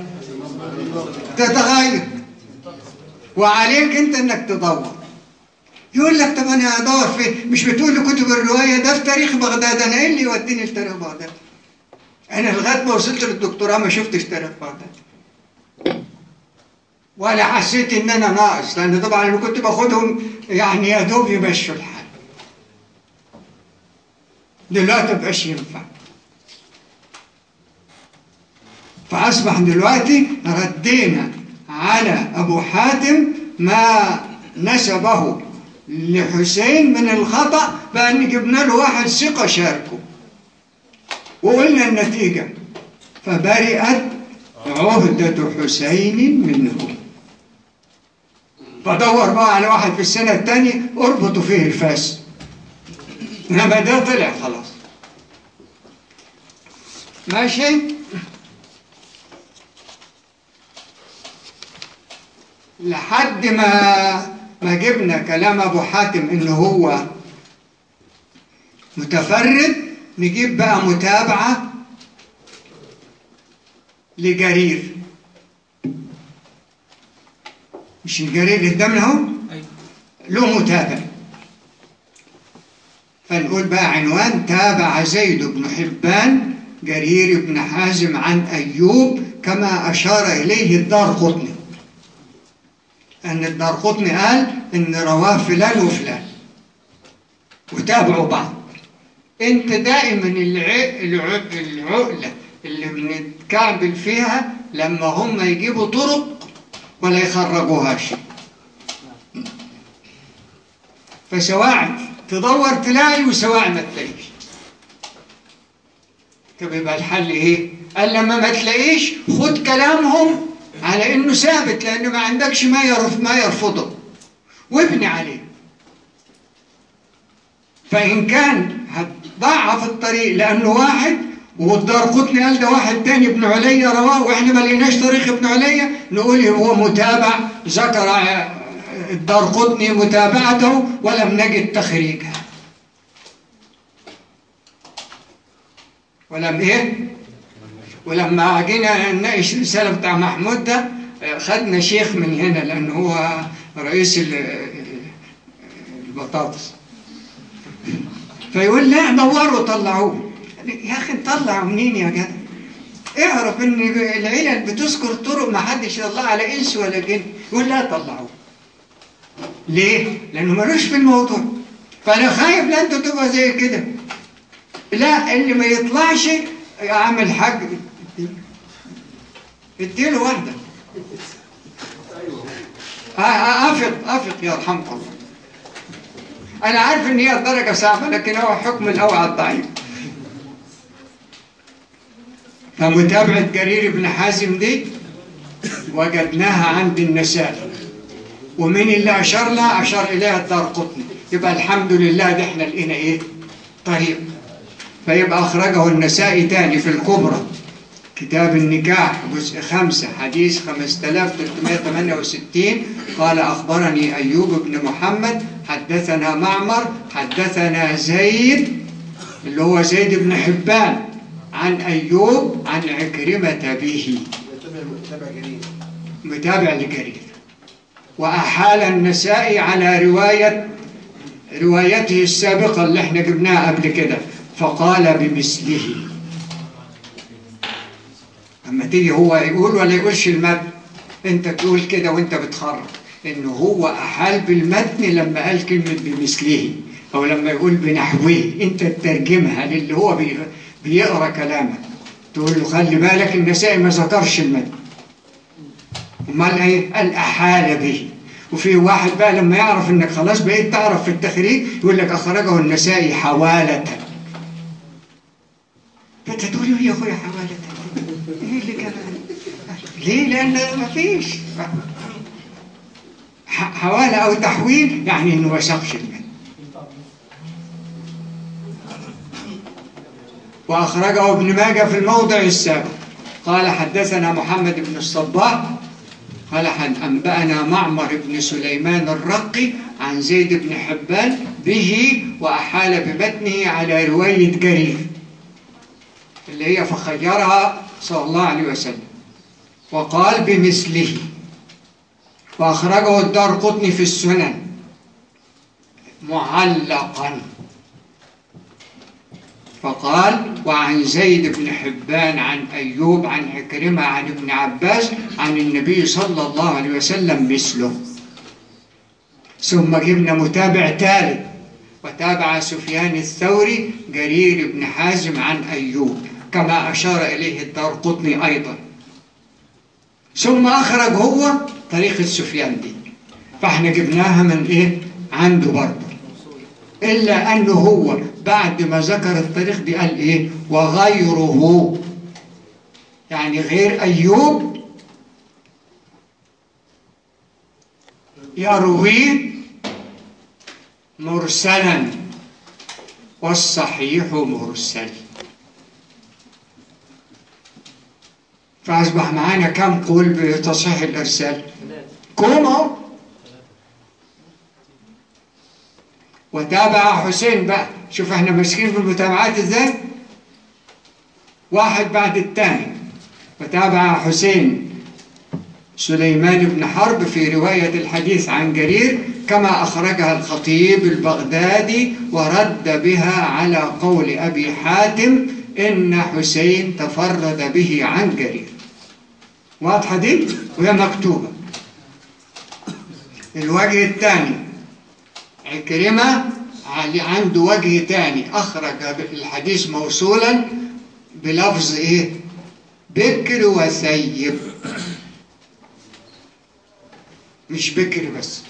تتغير وعليك انت انك تدور يقول لك طب انا ادور في مش بتقول لي كتب الروايه ده في تاريخ بغداد انا ايه اللي يوديني لتاريخ بغداد انا لغايه ما وصلت للدكتوراه ما شفتش تاريخ بغداد ولا حسيت ان انا ناقص لان طبعا انا كنت باخدهم يعني يا دوب يمشوا الحال دلوقتي مبقاش ينفع فاصبح دلوقتي ردينا على ابو حاتم ما نسبه لحسين من الخطا بان جبنا له واحد ثقه شاركه وقلنا النتيجه فبرئت عهده حسين منه فدور بقى على واحد في السنة الثانية اربطوا فيه الفاس انما ده طلع خلاص ماشي لحد ما ما جبنا كلام ابو حاتم ان هو متفرد نجيب بقى متابعة لجرير مش الجرير قدامنا اهو له متابع فنقول بقى عنوان تابع زيد بن حبان جرير بن حازم عن أيوب كما أشار إليه الدار قطني أن الدار قطني قال إن رواه فلان وفلان وتابعوا بعض أنت دائما الع- الع- العقلة اللي بنتكعبل فيها لما هم يجيبوا طرق ولا يخرجوهاش فسواء تدور تلاقي وسواء ما تلاقيش طب يبقى الحل ايه؟ قال لما ما تلاقيش خد كلامهم على انه ثابت لان ما عندكش ما يرف ما يرفضه وابني عليه فان كان هتضعف الطريق لانه واحد والدار قطني قال ده واحد تاني ابن عليا رواه واحنا ما لقيناش طريق ابن عليا نقول هو متابع ذكر الدار قطني متابعته ولم نجد تخريجها ولم ايه ولما جينا نناقش الرساله بتاع محمود ده خدنا شيخ من هنا لان هو رئيس ال- البطاطس فيقول لا دوروا طلعوه يا اخي نطلع منين يا جدع اعرف ان العلل بتذكر طرق ما حدش يطلع على انس ولا جن يقول لا طلعوه ليه؟ لانه ملوش في الموضوع فانا خايف لا انتوا تبقى زي كده لا اللي ما يطلعش اعمل حاج اديله واحده آه، آه، افق افق يرحمك الله انا عارف ان هي الدرجه صعبه لكن هو حكم الاوعى الضعيف فمتابعه جرير بن حازم دي وجدناها عند النسائي ومن اللي اشار لها اشار اليها الدار قطني يبقى الحمد لله ده احنا لقينا ايه طريق فيبقى اخرجه النسائي تاني في الكبرى كتاب النكاح جزء خمسة حديث 5368 قال أخبرني أيوب بن محمد حدثنا معمر حدثنا زيد اللي هو زيد بن حبان عن أيوب عن عكرمة به تابع جرير متابع لجرير وأحال النسائي على رواية روايته السابقة اللي احنا جبناها قبل كده فقال بمثله أما تيجي هو يقول ولا يقولش المتن انت تقول كده وانت بتخرج ان هو أحال بالمتن لما قال كلمة بمثله أو لما يقول بنحوه انت تترجمها للي هو بي- بيقرأ كلامك تقول له خلي بالك النسائي ما ذكرش المتن امال ايه قال احال به وفي واحد بقى لما يعرف انك خلاص بقيت تعرف في التخريج يقول لك اخرجه النسائي حواله فانت تقول له يا اخويا حواله ايه اللي كان ليه لان ما فيش ح- حواله او تحويل يعني انه ما سابش المال واخرجه ابن ماجه في الموضع السابق قال حدثنا محمد بن الصباح قال حد أنبأنا معمر بن سليمان الرقي عن زيد بن حبان به وأحال بمتنه على رواية جرير اللي هي فخيرها صلى الله عليه وسلم وقال بمثله وأخرجه الدار قطني في السنن معلقا فقال وعن زيد بن حبان عن أيوب عن عكرمة عن ابن عباس عن النبي صلى الله عليه وسلم مثله ثم جبنا متابع ثالث وتابع سفيان الثوري جرير بن حازم عن أيوب كما أشار إليه الدار قطني أيضا ثم أخرج هو طريقة سفيان دي فاحنا جبناها من إيه عنده برضه إلا أنه هو بعد ما ذكر الطريق دي قال إيه وغيره يعني غير أيوب يروي مرسلا والصحيح مرسل فأصبح معانا كم قول بتصحيح الإرسال كوم أهو وتابع حسين بقى شوف احنا ماسكين في المتابعات ازاي واحد بعد الثاني وتابع حسين سليمان بن حرب في رواية الحديث عن جرير كما أخرجها الخطيب البغدادي ورد بها على قول أبي حاتم إن حسين تفرد به عن جرير واضحة دي وهي مكتوبة الوجه الثاني عكرمة عل- عنده وجه تاني أخرج الحديث موصولا بلفظ إيه بكر وسيب مش بكر بس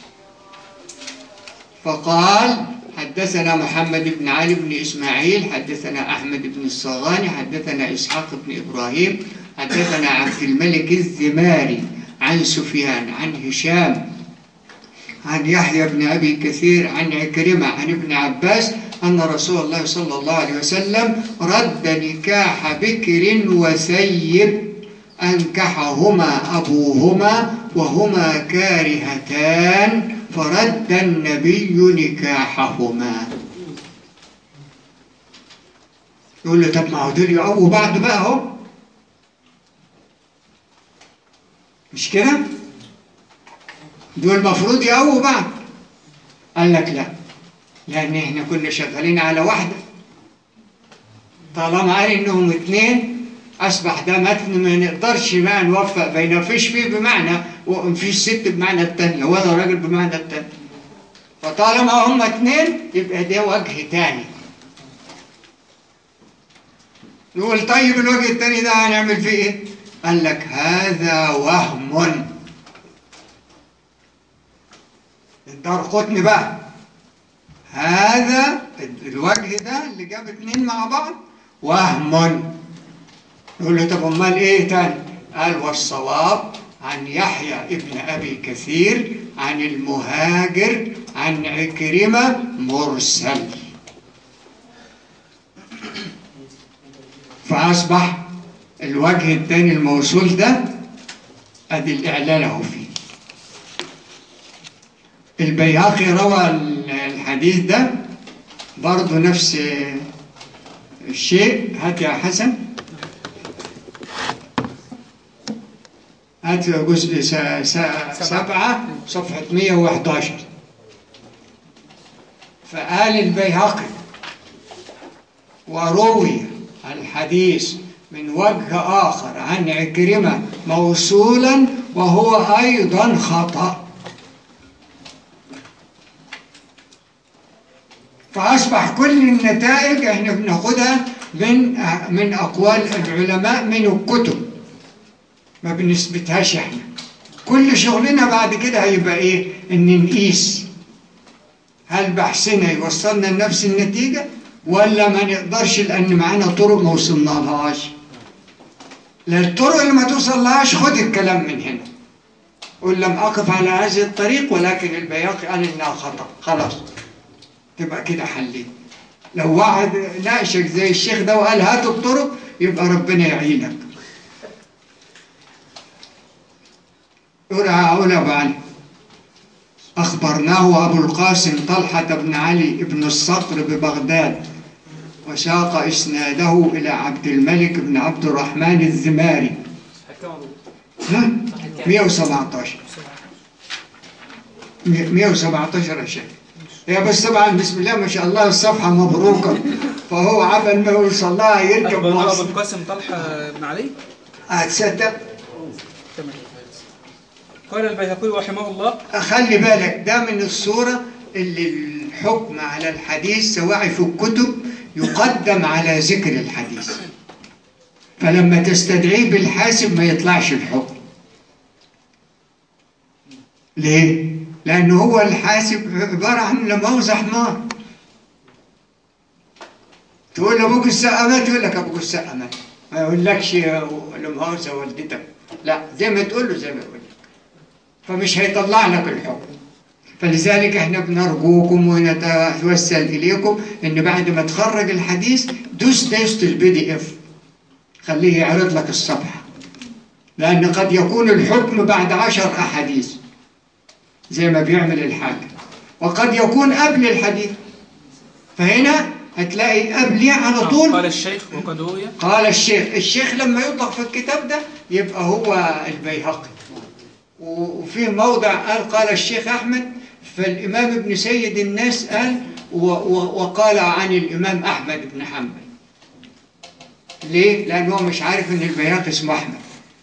فقال حدثنا محمد بن علي بن إسماعيل حدثنا أحمد بن الصغاني حدثنا إسحاق بن إبراهيم حدثنا عبد الملك الزماري عن سفيان عن هشام عن يحيى بن أبي كثير عن عكرمة عن ابن عباس أن رسول الله صلى الله عليه وسلم رد نكاح بكر وسيب أنكحهما أبوهما وهما كارهتان فرد النبي نكاحهما يقول له طب ما هو دول يقووا بعض بقى اهو مش كده؟ دول المفروض يقووا بعض قال لك لا لأن احنا كنا شغالين على واحدة طالما قال إنهم اتنين أصبح ده متن ما نقدرش بقى نوفق بين فيش فيه بمعنى ومفيش ست بمعنى التانية ولا راجل بمعنى التاني فطالما هم اتنين يبقى ده وجه تاني نقول طيب الوجه التاني ده هنعمل فيه ايه؟ قال لك هذا وهم الدار قطن بقى هذا الوجه ده اللي جاب اتنين مع بعض وهم يقول له طب امال ايه تاني قال والصواب عن يحيى ابن ابي كثير عن المهاجر عن عكرمه مرسل فاصبح الوجه الثاني الموصول ده ادي الاعلان اهو فيه البيهقي روى الحديث ده برضه نفس الشيء هات يا حسن هات جزء س- س- سبعة صفحة 111 فقال البيهقي وروي الحديث من وجه آخر عن عكرمة موصولا وهو أيضا خطأ فأصبح كل النتائج احنا بناخدها من من أقوال العلماء من الكتب ما بنثبتهاش احنا كل شغلنا بعد كده هيبقى ايه ان نقيس هل بحثنا يوصلنا لنفس النتيجة ولا ما نقدرش لان معانا طرق ما وصلنا لهاش لا الطرق اللي ما توصل لهاش خد الكلام من هنا قل لم اقف على هذه الطريق ولكن البياقي قال انها خطأ خلاص تبقى كده حليت لو واحد ناقشك زي الشيخ ده وقال هات الطرق يبقى ربنا يعينك أولى أولى بعد أخبرناه أبو القاسم طلحة بن علي بن الصقر ببغداد وساق إسناده إلى عبد الملك بن عبد الرحمن الزماري ها؟ 117 117 يا شيخ هي بس طبعا بسم الله ما شاء الله الصفحة مبروكة فهو عبل ما يوصل لها يركب أبو أبو مصر القاسم طلحة بن علي هتصدق تمام قال البيهقي رحمه الله خلي بالك ده من الصورة اللي الحكم على الحديث سواء في الكتب يقدم على ذكر الحديث فلما تستدعيه بالحاسب ما يطلعش الحكم ليه؟ لأنه هو الحاسب عبارة عن لموزة حمار تقول لأبوك السقا مات يقول لك أبوك السقا مات ما يقولكش لمؤاخذة والدتك لا زي ما تقول له زي ما يقول لك فمش هيطلع لك الحكم فلذلك احنا بنرجوكم ونتوسل اليكم ان بعد ما تخرج الحديث دوس دوست البي دي اف خليه يعرض لك الصفحه لان قد يكون الحكم بعد عشر احاديث زي ما بيعمل الحاكم وقد يكون قبل الحديث فهنا هتلاقي قبليه على طول قال الشيخ وقد روي قال الشيخ الشيخ لما يطلق في الكتاب ده يبقى هو البيهقي و- وفي موضع قال قال الشيخ أحمد فالإمام ابن سيد الناس قال و- و- وقال عن الإمام أحمد بن حنبل ليه؟ لأنه هو مش عارف إن البيهقي اسمه أحمد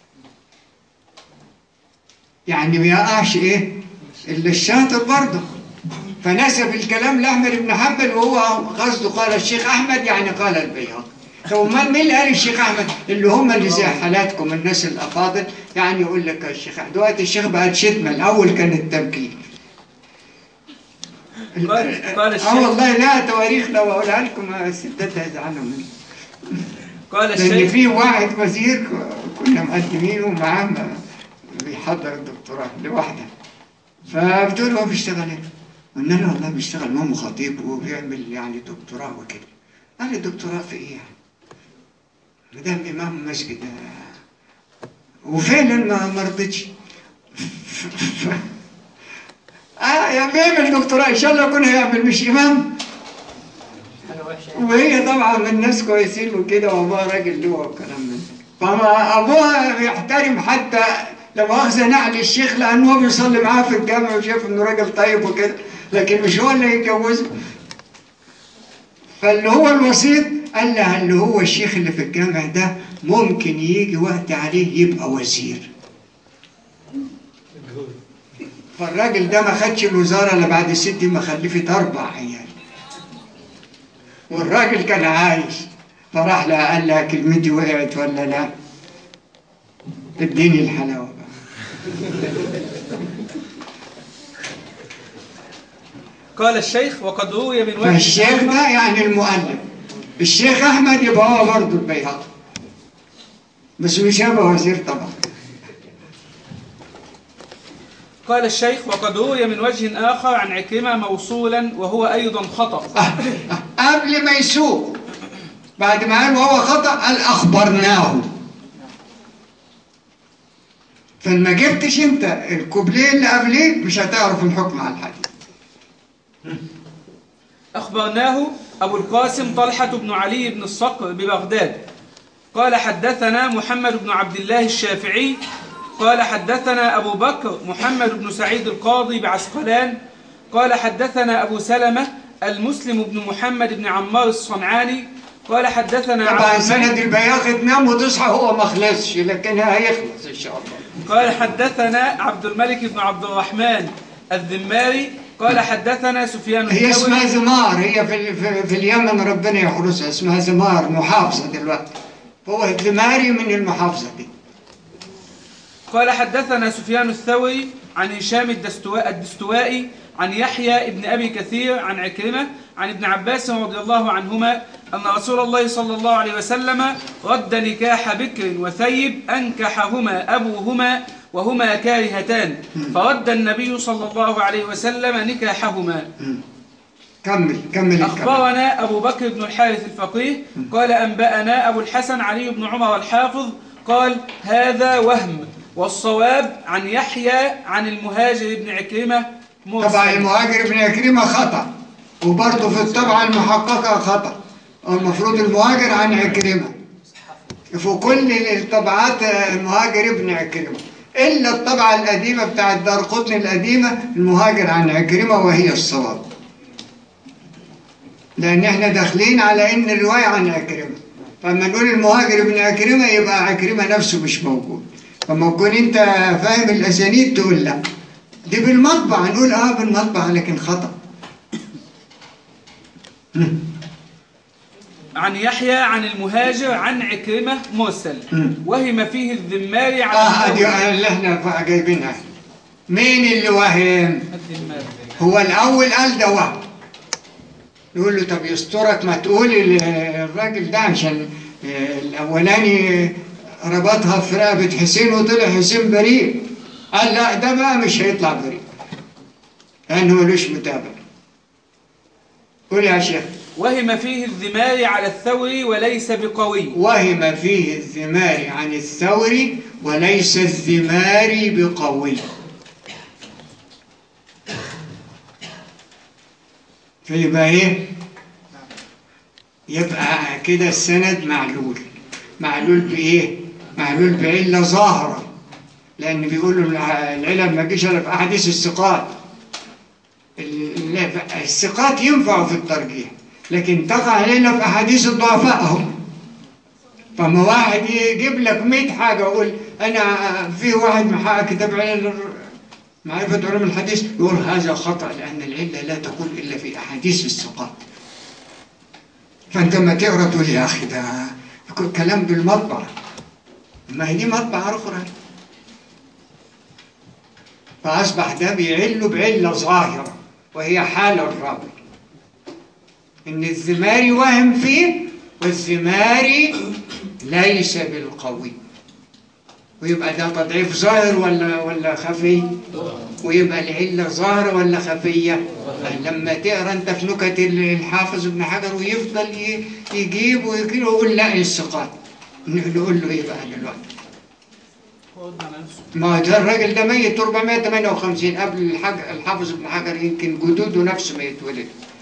يعني ما يقعش إيه؟ إلا الشاطر برضه فنسب الكلام لأحمد بن حنبل وهو قصده قال الشيخ أحمد يعني قال البيهقي طب امال مين اللي قال الشيخ احمد اللي هم اللي زي حالاتكم الناس الافاضل يعني يقول لك الشيخ أحمد. دلوقتي الشيخ بقى شتمه الاول كان التمكين قال- قال الشيخ- اه والله لا تواريخ لو اقولها لكم الستات هيزعلوا مني قال لان الشيخ في واحد وزير ك- كنا مقدمينه معاه م- بيحضر الدكتوراه لوحده فبتقول له هو بيشتغل ايه؟ قلنا له والله بيشتغل مامو خطيب وبيعمل يعني دكتوراه وكده قال لي دكتوراه في ايه يعني؟ مدام امام مسجد آه. وفعلا ما ما رضيتش اه يا بيعمل دكتوراه ان شاء الله يكون هيعمل مش امام حاجة وحشة وهي طبعا من ناس كويسين وكده وابوها راجل له وكلام من ده فما ابوها بيحترم حتى لو اخذ نعل الشيخ لانه هو بيصلي معاه في الجامع وشايف انه راجل طيب وكده لكن مش هو اللي يتجوزه فاللي هو الوسيط قال لها اللي هو الشيخ اللي في الجامع ده ممكن يجي وقت عليه يبقى وزير فالراجل ده ما خدش الوزاره الا بعد ست ما خلفت اربع عيال والراجل كان عايش فراح لها قال لها كلمتي وقعت ولا لا اديني الحلاوه بقى قال الشيخ وقد روي من وجه فالشيخ ده يعني المؤلف الشيخ احمد يبقى هو برضه البيهقي بس مش هيبقى وزير طبعا قال الشيخ وقد روي من وجه آخر عن عكرمة موصولا وهو أيضا خطأ آه، آه، قبل ما يسوق بعد ما قال وهو خطأ قال أخبرناه فما جبتش انت الكوبليه اللي قبليه مش هتعرف الحكم على الحديث أخبرناه أبو القاسم طلحة بن علي بن الصقر ببغداد قال حدثنا محمد بن عبد الله الشافعي قال حدثنا أبو بكر محمد بن سعيد القاضي بعسقلان قال حدثنا أبو سلمة المسلم بن محمد بن عمار الصنعاني قال حدثنا طبعا عبد سند الملك البياخ تنام وتصحى هو ما خلصش لكن هيخلص ان شاء الله قال حدثنا عبد الملك بن عبد الرحمن الذماري قال حدثنا سفيان هي الثوري اسمها زمار هي في, ال- في, في اليمن ربنا يحرسها اسمها زمار محافظة دلوقتي هو الزماري من المحافظة دي قال حدثنا سفيان الثوري عن هشام الدستوا- الدستوائي عن يحيى ابن أبي كثير عن عكرمة عن ابن عباس رضي الله عنهما أن رسول الله صلى الله عليه وسلم رد نكاح بكر وثيب أنكحهما أبوهما وهما كارهتان فرد النبي صلى الله عليه وسلم نكاحهما كمل كمل الكلام أخبرنا أبو بكر بن الحارث الفقيه قال أنبأنا أبو الحسن علي بن عمر الحافظ قال هذا وهم والصواب عن يحيى عن المهاجر بن عكرمة مرسل. طبعا المهاجر ابن عكرمة خطأ وبرضه في الطبعة المحققة خطأ المفروض المهاجر عن عكرمة في كل الطبعات المهاجر ابن عكرمة إلا الطبعة القديمة بتاع الدار قطن القديمة المهاجر عن عكرمة وهي الصواب لأن احنا داخلين على إن الرواية عن عكرمة فلما نقول المهاجر ابن عكرمة يبقى عكرمة نفسه مش موجود فما تكون أنت فاهم الأسانيد تقول لا دي بالمطبع نقول اه بالمطبع لكن خطأ عن يحيى عن المهاجر عن عكرمة مرسل مم. وهم فيه الذماري على اه دي الثوري. اللي احنا جايبينها مين اللي وهم الذماري هو الاول قال ده وهم يقول له طب يسترك ما تقول ال- الراجل ده عشان آه، الاولاني ربطها في رقبه حسين وطلع حسين بريء قال لا ده بقى مش هيطلع بريء لانه ملوش متابع قول يا شيخ وهم فيه الذماري على الثوري وليس بقوي وهم فيه الذماري عن الثوري وليس الذماري بقوي فيبقى ايه يبقى كده السند معلول معلول بايه معلول بعله ظاهره لان بيقولوا الع- العلل ما تجيش الا في احاديث الثقات ال- لا، الثقات ينفعوا في الترجيح لكن تقع علينا في احاديث الضعفاء اهو فما واحد يجيب لك 100 حاجه يقول انا في واحد محقق كتاب علل معرفة علوم الحديث يقول هذا خطأ لأن العلة لا تكون إلا في أحاديث الثقات فأنت ما تقرأ تقول يا أخي ده ك- كلام بالمطبعة ما هي دي مطبعة أخرى فأصبح ده بيعل بعلة ظاهرة وهي حال الراوي إن الزماري وهم فيه والزماري ليس بالقوي ويبقى ده تضعيف ظاهر ولا ولا خفي ويبقى العله ظاهره ولا خفيه لما تقرا انت في نكت الحافظ ابن حجر ويفضل ي- يجيب ويجيب ويقول لا الثقات نقول له ايه بقى دلوقتي هو قلنا على نفسه ما هو ده الراجل ده ميت 458 قبل الحج... الحافظ ابن حجر يمكن جدوده نفسه ما يتولد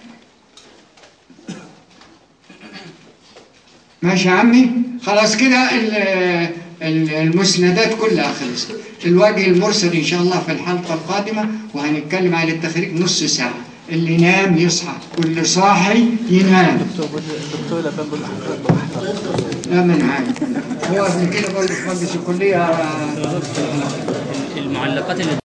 ماشي يا عمي خلاص كده ال- ال- المسندات كلها خلصت الوجه المرسل ان شاء الله في الحلقه القادمه وهنتكلم عن التخريج نص ساعه اللي ينام يصحى واللي صاحي ينام الدكتور لبان بيقول لحضرتك لا من عارف هو قبل كده برضه في مجلس الكليه المعلقات اللي